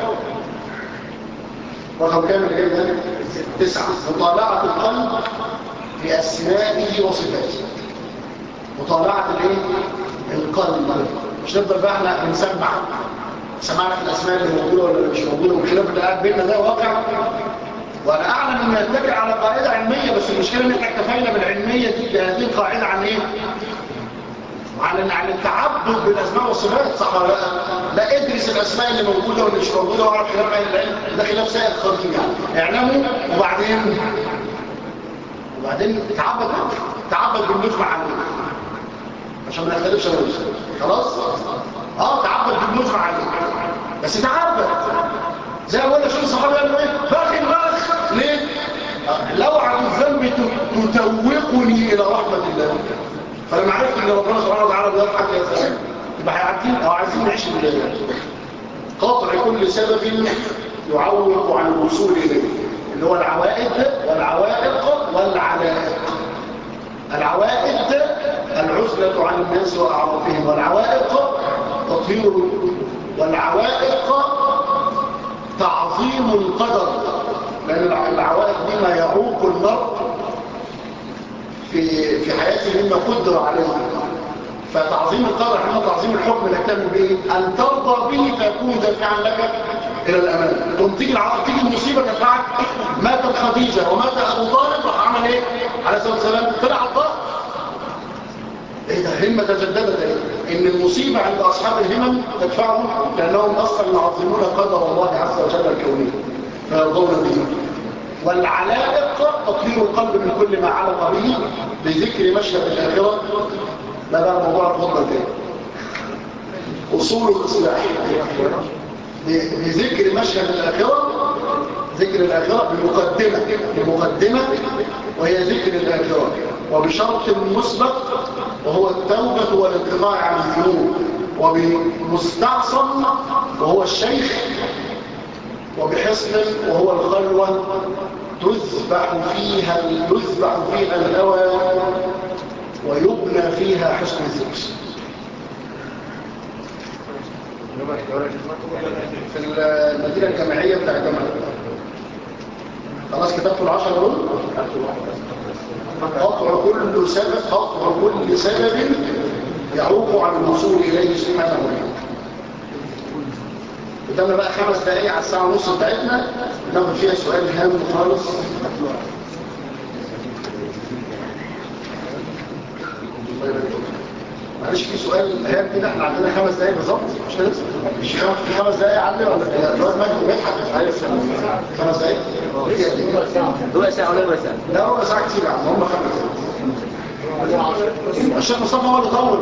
رقم كامل ايه ده؟ تسعة مطالعة القلب بأسمائه وصفاته مطالعة الايه؟ القلب مش نفضل بقى احنا بنسمع سمعنا في الأسماء اللي موجودة ولا مش موجودة والخلاف اللي قاعد بيننا ده واقع وأنا أعلم أن نتبع على قاعدة علمية بس المشكلة أن احنا اكتفينا بالعلمية دي بهذه القاعدة عن إيه؟ عن عن التعبد بالأسماء والصفات صح ولا لا؟ لا ادرس الأسماء اللي موجودة واللي مش موجودة واعرف خلاف أهل العلم ده خلاف سائر خارجي يعني اعلموا وبعدين وبعدين تعبد تعبد بالمجمع عليه عشان ما نختلفش انا خلاص اه تعبد بالمجمع عليه بس تعبد زي ما قلنا شو الصحابه قالوا ايه باخي البخ ليه لو عن الذنب تتوقني الى رحمه الله فلما عرفت ان ربنا سبحانه وتعالى بيضحك يا سلام يبقى عايزين او عايزين نعيش بالله قاطع كل سبب يعوق عن الوصول اليه اللي هو العوائد والعوائق والعلائق العوائد العزلة عن الناس وأعرافهم والعوائق تطهير والعوائق تعظيم القدر لأن العوائق دي ما يعوق المرء في في حياته مما قدر عليه فتعظيم القدر احنا تعظيم الحكم نهتم به ان ترضى به فيكون دافعا لك الى الامام تقوم تيجي العرب تيجي المصيبه تدفعك ماتت خديجه ومات ابو طالب راح عمل ايه عليه الصلاه والسلام طلع الضغط ايه ده همه تجددت ايه ان المصيبه عند اصحاب الهمم تدفعهم لانهم اصلا يعظمون قدر الله عز وجل الكوني فيرضون به والعلائق تطهير القلب من كل ما علق به بذكر مشهد الاخره ده بقى موضوع الخطبه تاني اصول الاصلاح بذكر مشهد الاخره ذكر الاخره بمقدمه بمقدمه وهي ذكر الاخره وبشرط مسبق وهو التوبه والانقطاع عن الذنوب وبمستعصم وهو الشيخ وبحصن وهو الخلوه تذبح فيها يذبح فيها الهوى ويبنى فيها حسن الذكر في المدينة الجامعية بتاع الجامعة خلاص كتبتوا العشرة دول قطع كل سبب قطع كل سبب يعوق عن الوصول إليه سبحانه وتعالى قدامنا بقى خمس دقايق على الساعة ونص بتاعتنا ناخد فيها سؤال هام خالص معلش في سؤال هام كده احنا عندنا خمس دقايق بالظبط مش كده؟ مش خمس في خمس دقايق عندي ولا الواد مجدي مدحت مش عارف خمس دقايق؟
ربع ساعة ولا ربع ساعة؟
لا ربع ساعة كتير يا عم هم خمس دقايق الشيخ مصطفى هو اللي طول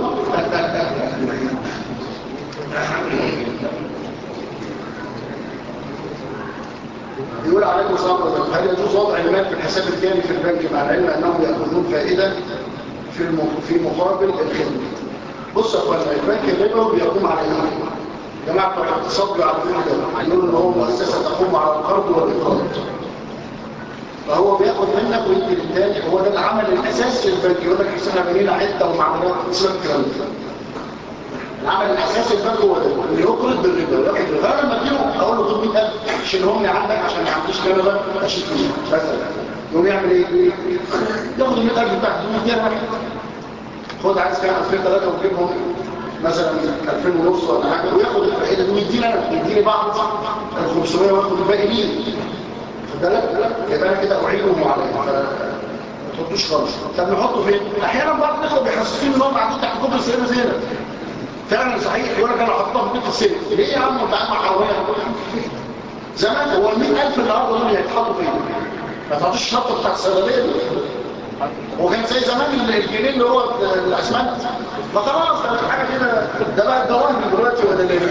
يقول عليكم السلام عليكم هل يجوز وضع المال في الحساب الثاني في البنك مع العلم انهم ياخذون فائده في الم... في مقابل الخدمه بص يا اخوانا البنك الربوي بيقوم على ايه؟ جماعه بتوع الاقتصاد بيعرفون كده يقولوا ان هو مؤسسه تقوم على القرض والاقراض فهو بياخد منك ويدي للتاني هو ده العمل الاساسي للبنك يقول لك احنا بنينا حته ومعاملات اسمها الكلام ده العمل الاساسي البنك هو ده اللي يقرض بالربا وياخد بالربا فانا لما اديله اقول له خد 100000 شيلهم لي عندك عشان ما عنديش كنبه اشيل فيها مثلا يقوم يعمل ايه؟ ياخد ال 100000 بتاعته يديها خد عايز كام 2000 3 وتجيبهم مثلا 2000 ونص ولا حاجه وياخد الفائده ويديني انا يديني بعض ال 500 وياخد الباقي ليه خد بالك يبقى انا كده اعينهم عليه ما تحطوش خالص طب نحطه فين؟ احيانا بعض الاخوه بيحسسوني ان هم قاعدين تحت كوبري السيده زينب فعلا صحيح يقول لك انا حطها في بيت السيد ليه يا عم انت عامل حراميه زمان هو ال 100000 النهارده دول هيتحطوا فين؟ ما تعطيش الشطه بتاعت الصيدليه دي هو كان زي زمان الجنيه اللي هو الاسمنت ما خلاص ده حاجه كده ده بقى الدوام دلوقتي ولا اللي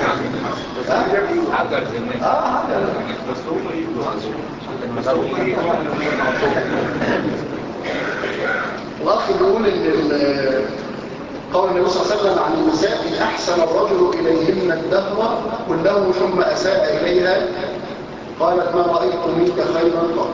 عجل زمان
اه عجل
بس هم يجوا
الاخ بيقول ان ال- قول النبي صلى الله عليه وسلم عن النساء إن احسن الرجل اليهن الدهر كله ثم اساء اليها قالت ما رايت منك خيرا قط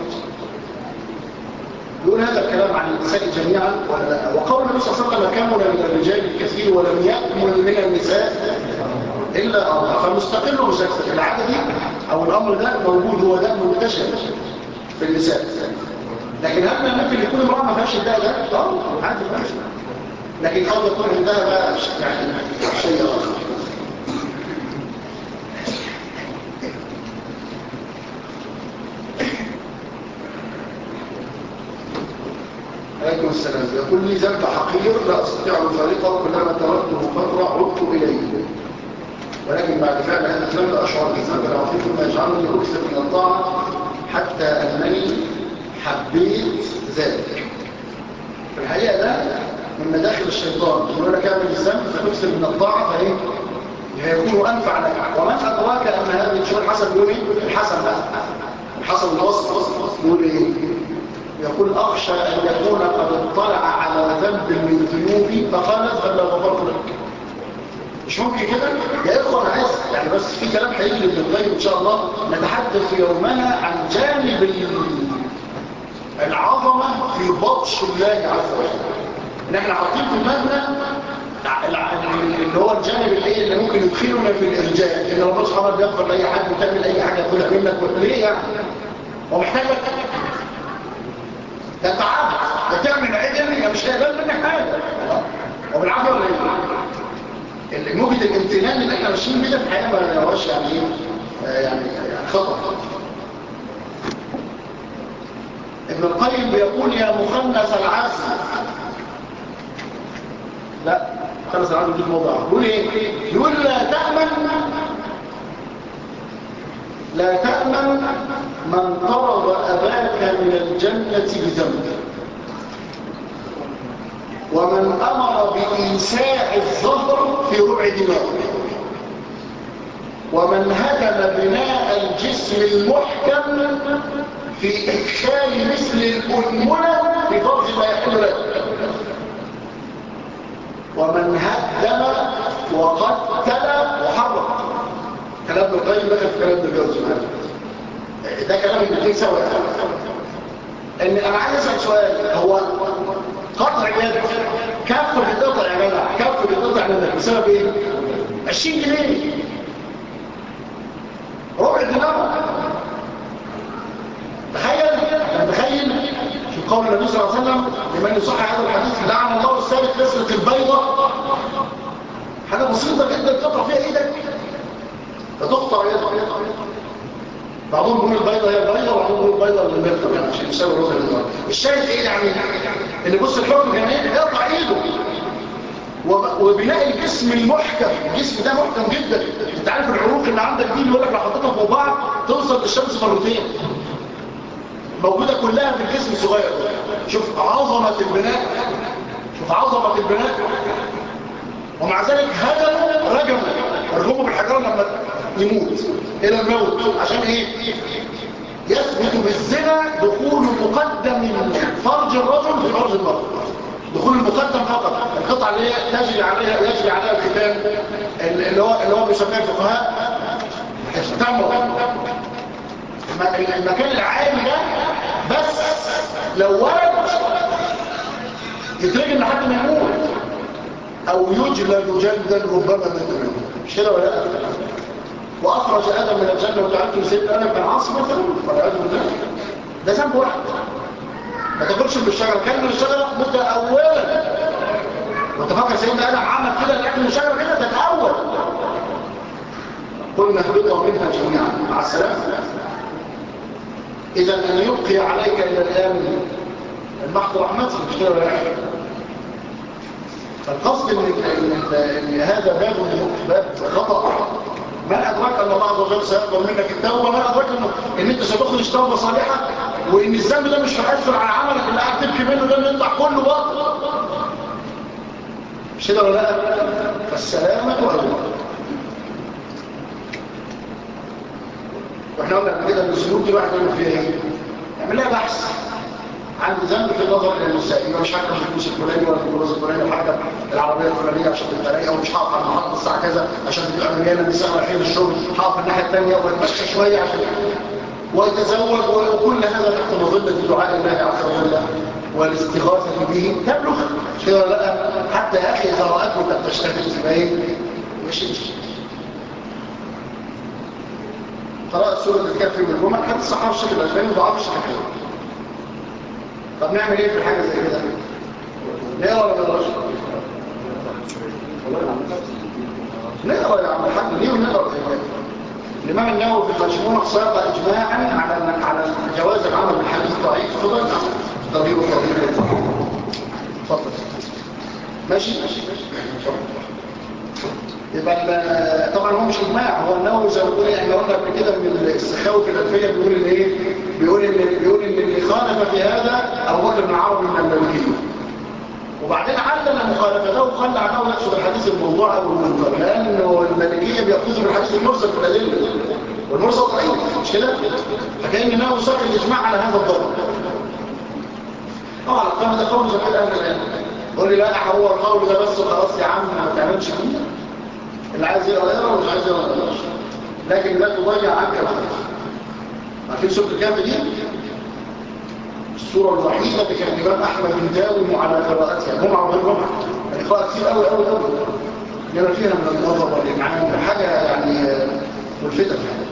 يقول هذا الكلام عن النساء جميعا ولا لا؟ وقول النبي صلى الله عليه وسلم كمل من الرجال الكثير ولم يكمل من النساء الا امر فمستقل مسلسل العاده دي او الامر ده موجود هو ده منتشر في النساء لكن هل ممكن يكون امراه ما فيهاش الداء ده؟ اه عادي ماشي لكن قد يكون عندها بقى يعني شيء اخر عليكم السلام يقول لي ذنب حقير لا استطيع ان افارقه كلما تركته فتره عدت اليه ولكن بعد فعل هذا الذنب اشعر بالذنب العظيم ثم يجعلني اكثر من الطاعه حتى انني حبيت ذلك في الحقيقه ده من مداخل الشيطان يقول لك اعمل الذنب فتكثر من الطاعه فايه هيكون انفع لك ومن ادراك ان هذه الشيء الحسن بيقول ايه الحسن بقى الحسن الوسط يقول ايه يقول اخشى ان يكون قد اطلع على ذنب من ذنوبي فقال اذهب لا غفرت لك مش ممكن كده يا اخوان انا عايز يعني بس في كلام هيجي لابن القيم ان شاء الله نتحدث يومنا عن جانب ال- العظمه في بطش الله عز وجل ان احنا حاطين في دماغنا الع- اللي هو الجانب الايه اللي ممكن يدخلنا في الارجاء ان ربنا سبحانه وتعالى بيغفر لاي حد وتعمل اي حاجه ياخدها منك ليه يعني هو محتاج لك ده انت عبد ده تعمل عدل يا مش هيقبل منك حاجه وبالعافيه ولا ايه اللي موجة الامتنان اللي احنا ماشيين بيه ده في الحقيقه ما هوش يعني ايه آه يعني يعني خطأ ابن القيم بيقول يا مخنث العزم لا مخنث العزم دي موضع يقول ايه يقول لا تأمن لا تأمن من طرد أباك من الجنة بذنب ومن أمر بإنساع الظهر في ربع دماغ ومن هدم بناء الجسم المحكم في إدخال مثل الأنملة في فرض ما يحل له ومن هدم وقتل وحرق كلام القيم دخل في كلام الجوز ده كلام الاثنين سوا ان انا عايز اسال سؤال هو قطع يد كف بتقطع يا جدع كف بتقطع يدك بسبب ايه 20 جنيه لمن يصح هذا الحديث لعن الله السارق يسرق البيضة حاجة بسيطة جدا تقطع فيها ايدك فتقطع يدك بعضهم بيقول البيضة هي البيضة وبعضهم بيقول البيضة اللي المرتب يعني عشان يساوي الوزن المرتب الشاهد ايه يعني اللي بص الحكم كان ايه يقطع ايده وب- وبناء الجسم المحكم الجسم ده محكم جدا انت عارف العروق اللي عندك دي اللي يقول لك لو حطيتها فوق بعض توصل للشمس مرتين موجودة كلها في الجسم الصغير ده. شوف عظمة البناء شوف عظمة البناء ومع ذلك هدموا رجموا رجموا بالحجارة لما يموت إلى الموت عشان إيه؟ يثبت بالزنا دخول مقدم فرج الرجل في فرج المرأة دخول المقدم فقط القطعة اللي هي تجري عليها يجري عليها الختان اللي هو اللي هو بيسميها الفقهاء التمر الم- المكان العالي ده بس لو ولد يترجم لحد ما يموت او يجلد جلدا ربما من مش كده ولا لا واخرج ادم من الجنه وتعبت سيدنا ادم كان عاصي مثلا والعياذ بالله ده ذنب واحد ما تاكلش من الشجره كان من الشجره متاولا وانت فاكر سيدنا ادم عمل كده الاكل من الشجره كده ده تاول قلنا اهبطوا منها جميعا مع السلامه اذا ان يبقي عليك الى الان المحض رحمته مش كده ولا لا فالقصد ان ان ان هذا باب باب خطا من ادراك ان الله عز وجل سيقبل منك التوبه من ادراك انه ان انت ستخرج توبه صالحه وان الذنب ده مش هيأثر على عملك اللي قاعد تبكي منه ده اللي يطلع كله باطل مش كده ولا لا فالسلامه اولى واحنا قلنا قبل كده ان الذنوب دي الواحد يعمل فيها ايه؟ يعمل لها بحث عندي ذنب في النظر الى النساء يبقى مش هركب الفلوس الفلاني ولا الجواز الفلاني وهركب العربيه الفلانيه عشان تبقى رايقه ومش هقف على المحطه الساعه كذا عشان تبقى مليانه النساء رايحين الشغل هقف الناحيه الثانيه واتمشى شويه عشان ويتزوج وكل هذا تحت مظله دعاء الله عز وجل والاستغاثه به تبلغ مش كده ولا لا حتى يا اخي اذا راته انت بتشتغل تبقى ايه مش مش قراءة سورة الكهف من الجمعة كانت الصحابة الشيخ الألباني وضعاف الشيخ الحلو طب نعمل ايه في الحاجة زي كده؟ نقرا ولا نقراش؟ نقرا يا عم الحاج ليه ونقرا زي كده؟ الإمام النووي في المجموع ساق إجماعا على على جواز العمل بالحديث ضعيف فضل ضريب وضريب اتفضل ماشي ماشي يبقى ال- طبعا هو مش اجماع هو النووي زي ما بيقول احنا قلنا قبل كده من السخاوي في الالفيه بيقول ان ايه بيقول ان بيقول ان اللي خالف في هذا ابو بكر بن عربي من المالكيه وبعدين علل مخالفته وقال عنه يقصد الحديث الموضوع او المنكر لانه المالكيه بياخذوا بالحديث المرسل في الادله والمرسل ضعيف مش كده فكان النووي ساق الاجماع على هذا الضرب طبعا القول ده قول زي كده اهل العلم يقول لي لا هو القول ده بس وخلاص يا عم ما تعملش فيه اللي عايز يقرا يقرا واللي عايز يقرا يقرا لكن لا تضيع عنك الخير عارفين سوره الكهف دي السوره الوحيده اللي كان الامام احمد يداوم على قراءتها جمعه وغير جمعه يعني قراءه كتير قوي قوي قوي لما فيها من النظر والامعان حاجه يعني ملفته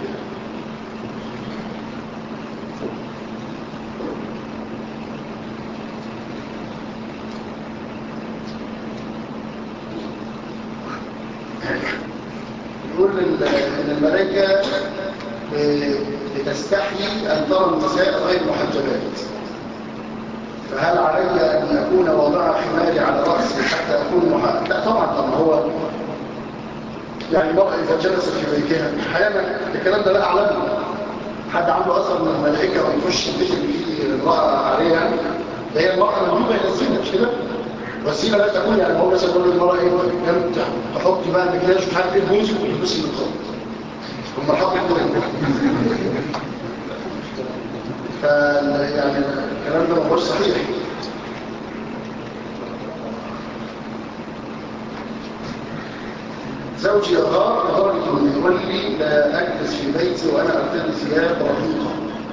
يقول ال- ان الملائكه ب- بتستحي ان ترى النساء غير محجبات فهل علي ان اكون واضع خماري على راسي حتى اكون محجب لا طبعا طبعا هو يعني المرأة إذا جلست في بيتها أحيانا الكلام ده لا أعلمه حد عنده أثر من الملائكة ويخش البيت اللي فيه امرأة عليها ده هي المرأة مندوبة إلى الزينة مش كده؟ والزينة لا تكون يعني هو مثلا يقول للمرأة إيه كم تحط بقى مكياج مش عارف إيه البوز وتلبسي النقاب ثم الحق عنده ف يعني الكلام ده ما هوش صحيح زوجي يغار لدرجة انه يقول لي لا اجلس في بيتي وانا ارتدي ثياب رقيقة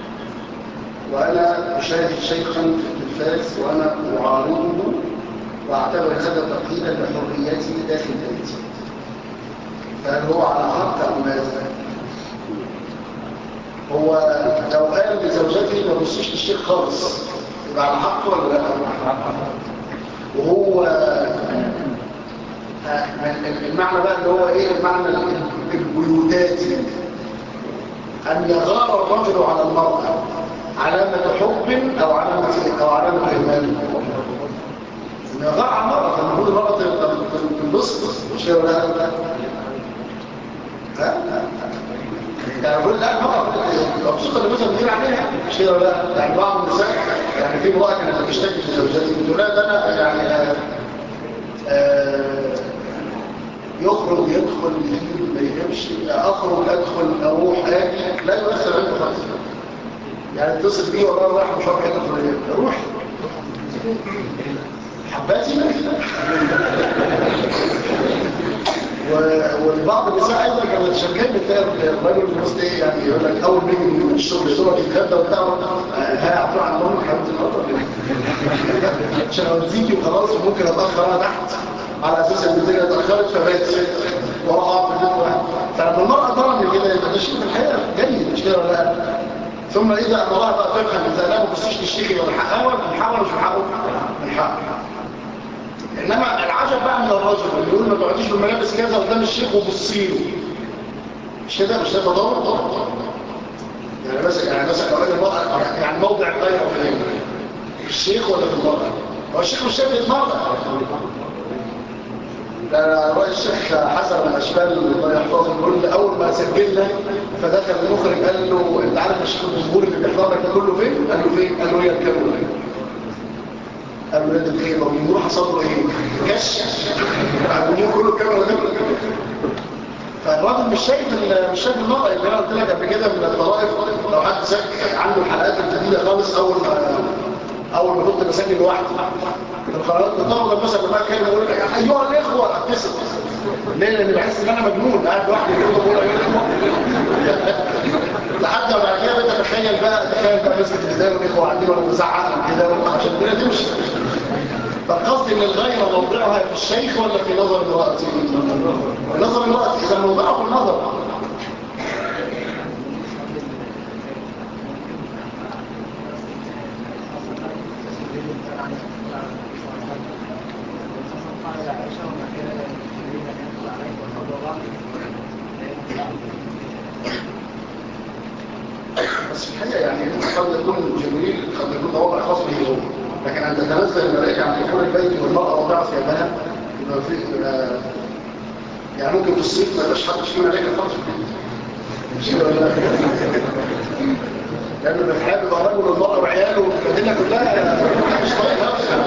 وانا اشاهد شيخا في التلفاز وانا اعارضه واعتبر هذا تقييدا لحريتي داخل بيتي فهل هو على حق ام ماذا؟ هو لو قال لزوجتي ما بصيش للشيخ خالص يبقى على حق ولا لا وهو آه، المعنى بقى اللي هو ايه المعنى البيوتاتي ان يغار الرجل على المرأة علامة حب او علامة او علامة ايمان ان يغار على المرأة فالمفروض المرأة تنبسط مش كده ولا لا ها يعني بقول لا المرأة مبسوطة اللي مثلا بتقول عليها مش كده ولا لا يعني بعض النساء يعني في امرأة كانت بتشتكي من زوجاتي بتقول لها ده انا يعني آه، آه، يخرج يدخل يجيب ما يجيبش اخرج ادخل اروح اجي لا يؤثر عندي خالص يعني اتصل بيه والله رايح مشوار حته فلانيه روح حباتي و- ولبعض النساء ايضا كانت شكايه بتلاقي الراجل في الوسط ايه يعني يقول لك اول ما يجي من الشغل يزورك يتغدى وبتاع ها عبد عن امك حبيبتي الخطر عشان اوديكي وخلاص وممكن اتاخر انا تحت على اساس ان الدنيا اتاخرت فبات واروح اقعد في البيت واحد فلما المراه ضرب من كده يبقى ده شيء في الحياه جيد مش كده ولا لا ثم اذا امرها بقى تفهم اذا لا ما تبصيش تشتكي ولا حقها ولا من حقها ولا مش من حقه من حقه انما العجب بقى من الرجل اللي يقول ما تقعديش بالملابس كذا قدام الشيخ وبصي له مش كده مش ده تضارب يعني مثلا يعني مثلا لو قال المرأة يعني موضع الغير فين في الشيخ ولا في المرأة هو الشيخ مش شايف المرأة ده رأي الشيخ حسن الأشبال الله يحفظه بيقول أول ما سجلنا فدخل المخرج قال له أنت عارف الشيخ الجمهور اللي بيحضر لك ده كله فين؟ قال له فين؟ قال له هي الكاميرا قال له ده خير والجمهور حصل له ايه؟ كش الجمهور كله الكاميرا ده فالراجل مش شايف ال- مش شايف المرأة اللي انا قلت لك قبل كده من الطرائف لو حد سجل عنده الحلقات الجديدة خالص أول ما أول ما كنت بسجل لوحدي القنوات بتطور مثلا لما كان يقول لك ايها الاخوه اتصل ليه لان بحس ان انا مجنون قاعد لوحدي كده بقول ايها الاخوه لحد ما بعد كده بتتخيل بقى تخيل بقى مسكت ازاي والاخوه قاعدين وانا بزعق كده عشان الدنيا تمشي فالقصد ان الغيره موضعها في الشيخ ولا في نظر امرأته في نظر امرأته اذا موضعه في النظر بس في الحقيقه يعني قد يكون جبريل قد يكون ده وضع خاص به هو لكن ان تتنزل الملائكه عن دخول البيت والمراه وضعها ثيابها يبقى في يبقى- يعني ممكن في الصيف ما يبقاش حد فيه ملائكه خالص في البيت مش كده ولا لا؟ لانه بالحياه بيبقى رجل والمراه وعياله والمدينه كلها مش طايق نفسه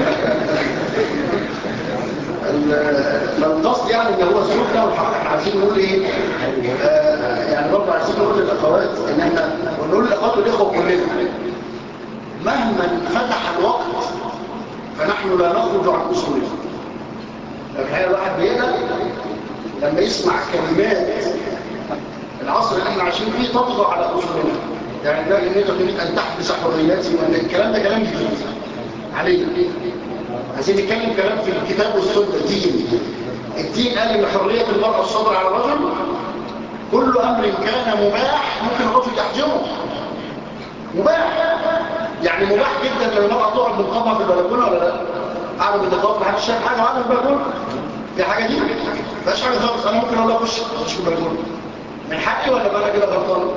ال- فالقصد يعني ان هو السلوك ده والحق احنا عايزين نقول ايه آه يعني برضه عايزين نقول للاخوات ان احنا ونقول للاخوات والاخوه كلنا مهما فتح الوقت فنحن لا نخرج عن اصولنا الحقيقه الواحد بيقلق لما يسمع كلمات العصر اللي احنا عايشين فيه تطغى على اصولنا يعني ده ان انت تريد ان تحبس حرياتي وان الكلام ده كلام جديد علينا عايزين نتكلم كلام في الكتاب والسنه الدين الدين قال ان حريه المراه الصبر على الرجل كل امر كان مباح ممكن الرجل يحجمه مباح يعني مباح جدا ان المراه تقعد بالقمه في البلكونه ولا لا قاعده بالنقاب محدش شايف حاجه قاعده في البلكونه في حاجه دي مفيش حاجه خالص انا ممكن اقول لها خش خش في البلكونه من حقي ولا بقى كده غلطان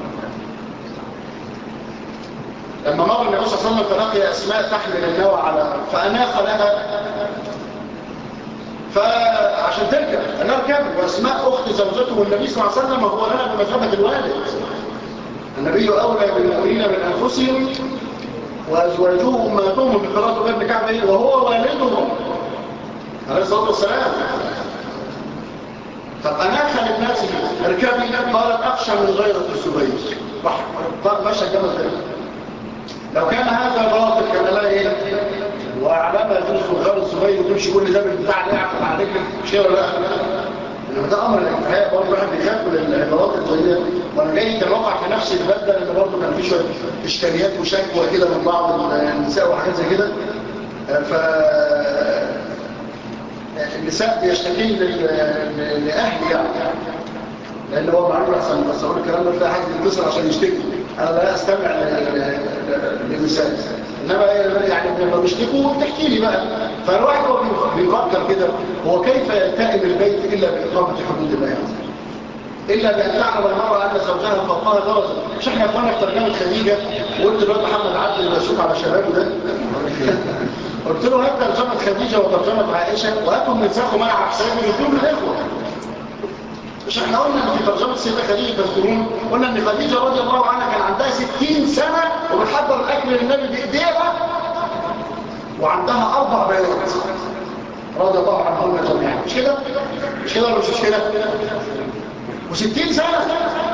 لما مر النبي صلى الله عليه وسلم فلقي اسماء تحمل النوى على فاناخ لها فعشان تركب انها ركبت واسماء اخت زوجته والنبي صلى الله عليه وسلم هو لها بمثابه الوالد النبي اولى بالمؤمنين من انفسهم وازواجه امهاتهم بقراءه ابن كعب إيه؟ وهو والدهم عليه الصلاه والسلام فاناخ للناس اركبي قالت اخشى من غيره الزبير راح قال مشى جمل كده لو كان هذا باطل كان لا ايه واعلامها تدخل غير الزبير وتمشي كل ده بالبتاع اللي يعقل عليك مش كده ولا لا انما ده امر الحقيقه برضه الواحد بيخاف من العبارات الزي وانا جاي كان وقع في نفسي البدل ان برضه كان في شويه اشكاليات وشكوى كده من بعض النساء وحاجات زي كده ف النساء بيشتكين لل- لاهل يعني لان هو معروف احسن بس اقول الكلام ده تلاقي حد يتصل عشان يشتكي انا لا استمع ل- ل- للنساء انما يعني لما بيشتكوا بتحكي لي بقى فالواحد هو بيفكر كده هو كيف يلتئم البيت الا باقامه حدود الله عز وجل إلا بأن تعلم المرأة أن زوجها فوقها درجة مش احنا أخوانا في ترجمة خديجة وقلت الواد محمد عبد اللي بشوف على شبابه ده قلت له هات ترجمة خديجة وترجمة عائشة وهاتوا من ساقوا مع حسين يدوم الإخوة مش احنا قلنا ان في ترجمة السيدة خديجة تذكرون قلنا ان خديجة رضي الله عنها كان عندها 60 سنة وبتحضر الأكل للنبي بإيديها وعندها أربع بنات رضي الله عنهم جميعا مش كده؟ مش كده ولا مش كده؟ وستين سنة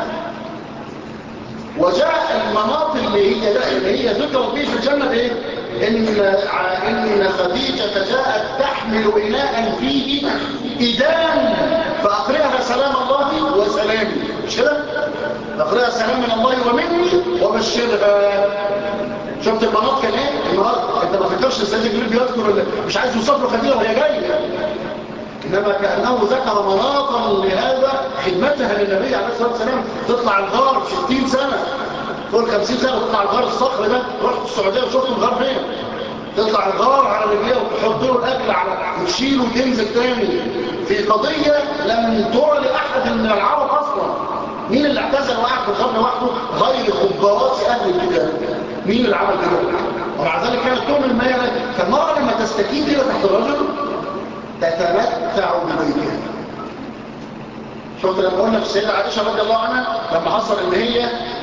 وجاء المناط اللي هي اللي هي ذكرت به في الجنة ايه؟ إن, إن خديجة جاءت تحمل إناء فيه إدام فأقرئها سلام الله وسلامي مش كده؟ فأقرئها سلام من الله ومني وبشرها شفت المناط كان ايه؟ النهارده انت ما فكرش ازاي جبريل بيذكر مش عايز يوصف له خديجة وهي جايه إنما كأنه ذكر مناطا لهذا خدمتها للنبي عليه الصلاة والسلام تطلع الغار 60 سنة فوق 50 سنة تطلع الغار الصخر ده رحت السعودية وشفت الغار فين تطلع الغار على رجليه وتحط له الأكل على وتشيله وتنزل تاني في قضية لم ترى لأحد من العرب أصلا مين اللي اعتزل وقع في الغار لوحده غير خبرات أهل الكتاب مين اللي عمل كده ومع ذلك كانت تؤمن ما يرى فالمرأة لما تستكين كده تحت الرجل تتمتع ببيتها شفت لما قلنا في السيدة عائشة رضي الله عنها لما حصل ان هي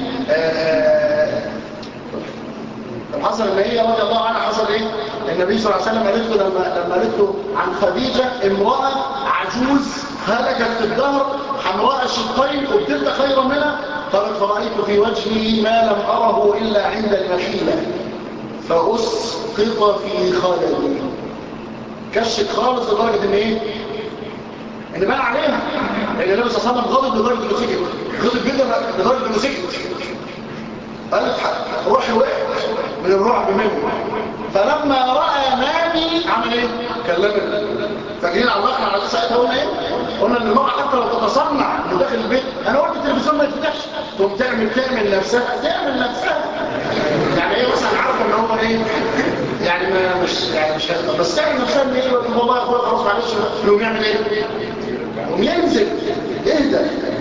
لما حصل ان هي رضي الله عنها حصل ايه النبي صلى الله عليه وسلم قالت له لما لما قالت له عن خديجة امرأة عجوز هلكت في الدهر حمراء الشقين وبتبقى خيرا منها قالت فرأيت في وجهي ما لم أره إلا عند المخيلة فأسقط في خلدي كشت خالص لدرجة ان ايه ان بان عليها لان النبي صلى الله عليه وسلم غضب لدرجة انه سكت غضب جدا لدرجة انه سكت قالت روحي وقعت من الرعب منه فلما رأى نامي عمل ايه كلمني فاكرين على الله على ساعتها قلنا ايه قلنا ان المرأة حتى لو تتصنع من داخل البيت انا قلت التلفزيون ما يتفتحش تقوم تعمل تعمل نفسها تعمل نفسها يعني ايه مثلا عارفه ان هو ايه يعني ما مش يعني مش هيقدر بس تعمل نفسها ان ايه والله يا اخويا خلاص معلش يقوم يعمل ايه يقوم ينزل يهدى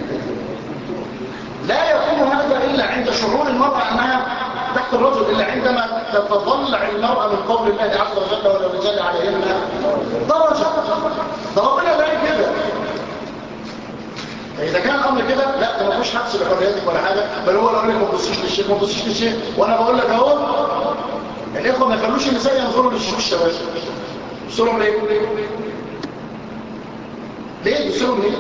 لا يكون هذا الا عند شعور المرأة انها تحت الرجل الا عندما تتضلع المرأة من قول الله عز وجل وللرجال عليهن درجة ده ربنا لا كده إذا كان الأمر كده لا ده ما فيش حدث لحرياتك ولا حاجة بل هو يقول لك ما تبصيش للشيء ما تبصيش للشيء وأنا بقول لك أهو الإخوة ما يخلوش النساء ينظروا للشيوخ الشباب بصوا ليه؟ ليه بصوا ليه؟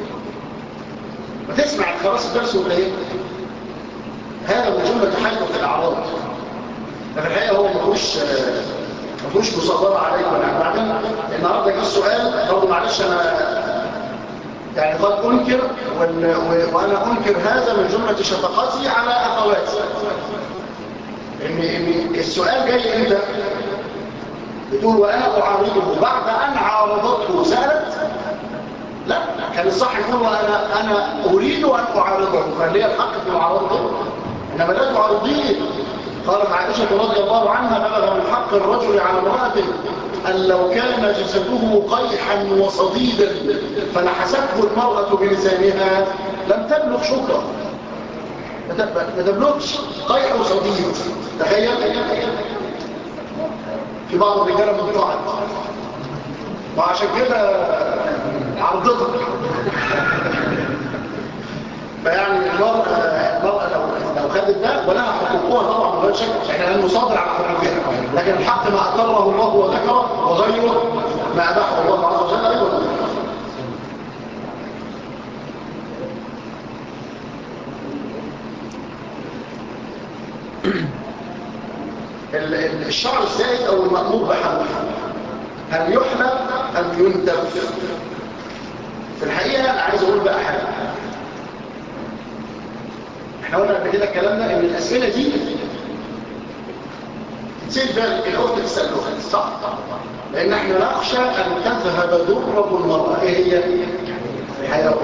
ما تسمع خلاص الدرس ولا ايه؟ هذا من جملة حاجة في الأعراض ففي الحقيقة هو ما فيهوش ما فيهوش مصادرة عليك ولا بعدين النهارده جه السؤال برضه معلش أنا يعني قد أنكر وأنا أنكر هذا من جملة شفقتي على أخواتي إن, إن السؤال جاي إمتى بتقول وأنا أعارضه بعد أن عارضته سألت لا كان الصح يقول وأنا أنا أريد أن أعارضه فليه الحق في معارضته إنما لا تعارضيه قالت عائشة رضي الله عنها بلغ من حق الرجل على امرأته أن لو كان جسده قيحا وصديدا فلحسته المرأة بلسانها لم تبلغ شكرا ما تبلغش قيح وصديد تخيل في بعض الرجالة مقطعت وعشان كده عرضتك فيعني المرأة المرأة لو لو خدت ده ولها حقوقها طبعا بغير شك احنا لا نصادر على حقوقها لكن الحق ما اقره الله وذكره وغيره ما اباحه الله عز وجل ايضا الشعر الزائد او المأمور بحمله هل يحلب ام يندب في الحقيقة انا عايز اقول بقى حاجة احنا قلنا قبل كده الكلام ده ان الاسئله دي تسيب بالك الاخت تسال الاخت صح لان احنا نخشى ان تذهب ضرب المراه ايه هي الحياه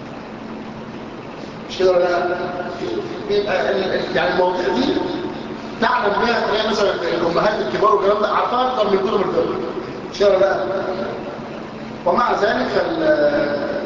مش كده ولا لا يبقى يعني المواضيع دي تعلم بها تلاقي مثلا الامهات الكبار والكلام ده عارفاها اكتر من كتب الفقه مش كده بقى ومع ذلك ال-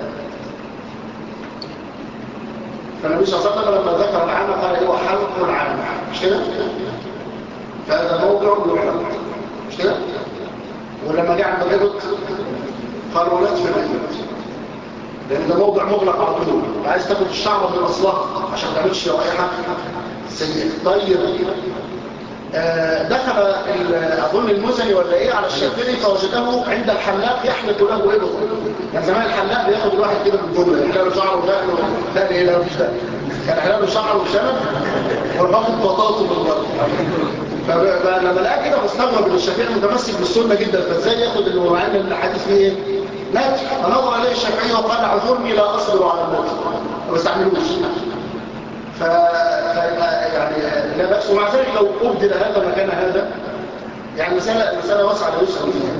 فالنبي صلى الله عليه وسلم لما ذكر العامة قال ايه وحلق العامة مش كده فهذا موضع يحلق مش كده ولما جاء عند الربط قال ولاد في الميت لان ده موضع مغلق على طول عايز تاخد الشعر من اصلها عشان ما تعملش رائحه سيئه طيب آه، دخل ال- اظن المزني ولا ايه على الشافعي فوجده عند الحلاق يحلق له ابره كان زمان الحلاق بياخد الواحد كده بالجمله يحلق له شعره ودقنه لا ايه لا مفيش ده كان يحلق له شعره وشنب وياخد بطاطه بالمره فلما لقى كده مستغرب ان الشافعي متمسك بالسنه جدا فازاي ياخد اللي هو مع ان الحديث فيه ايه؟ مات فنظر اليه الشافعي وقال اعذرني لا اصبر على الموت ما بستعملوش ف... فيبقى يعني لا بأس ومع ذلك لو أبدل هذا مكان هذا يعني مسألة, مسألة واسعة لا يسأل فيها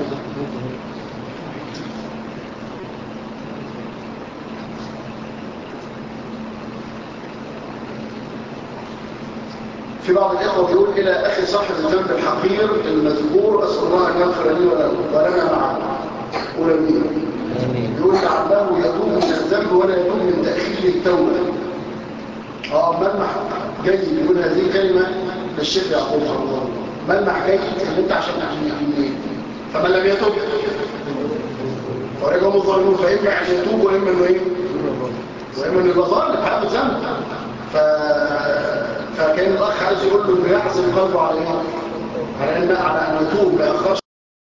في بعض الإخوة بيقول إلى أخي صاحب الذنب الحقير المذكور أسأل الله أن يغفر لي وله ولنا معه ولمين يقول لعله يتوب من الذنب ولا يتوب من تأخير التوبة اه ملمح جيد يقول هذه كلمة للشيخ يعقوب رحمه الله ملمح جيد ان انت عشان تحميه فمن لم يتوب ورجعهم الظالمون فإما أن يتوب وإما أنه إيه وإما أنه يبقى ظالم حابب ذنب ف... فكان الأخ عايز يقول له إنه يحزن قلبه على إيه على أن على أن يتوب ما يأخرش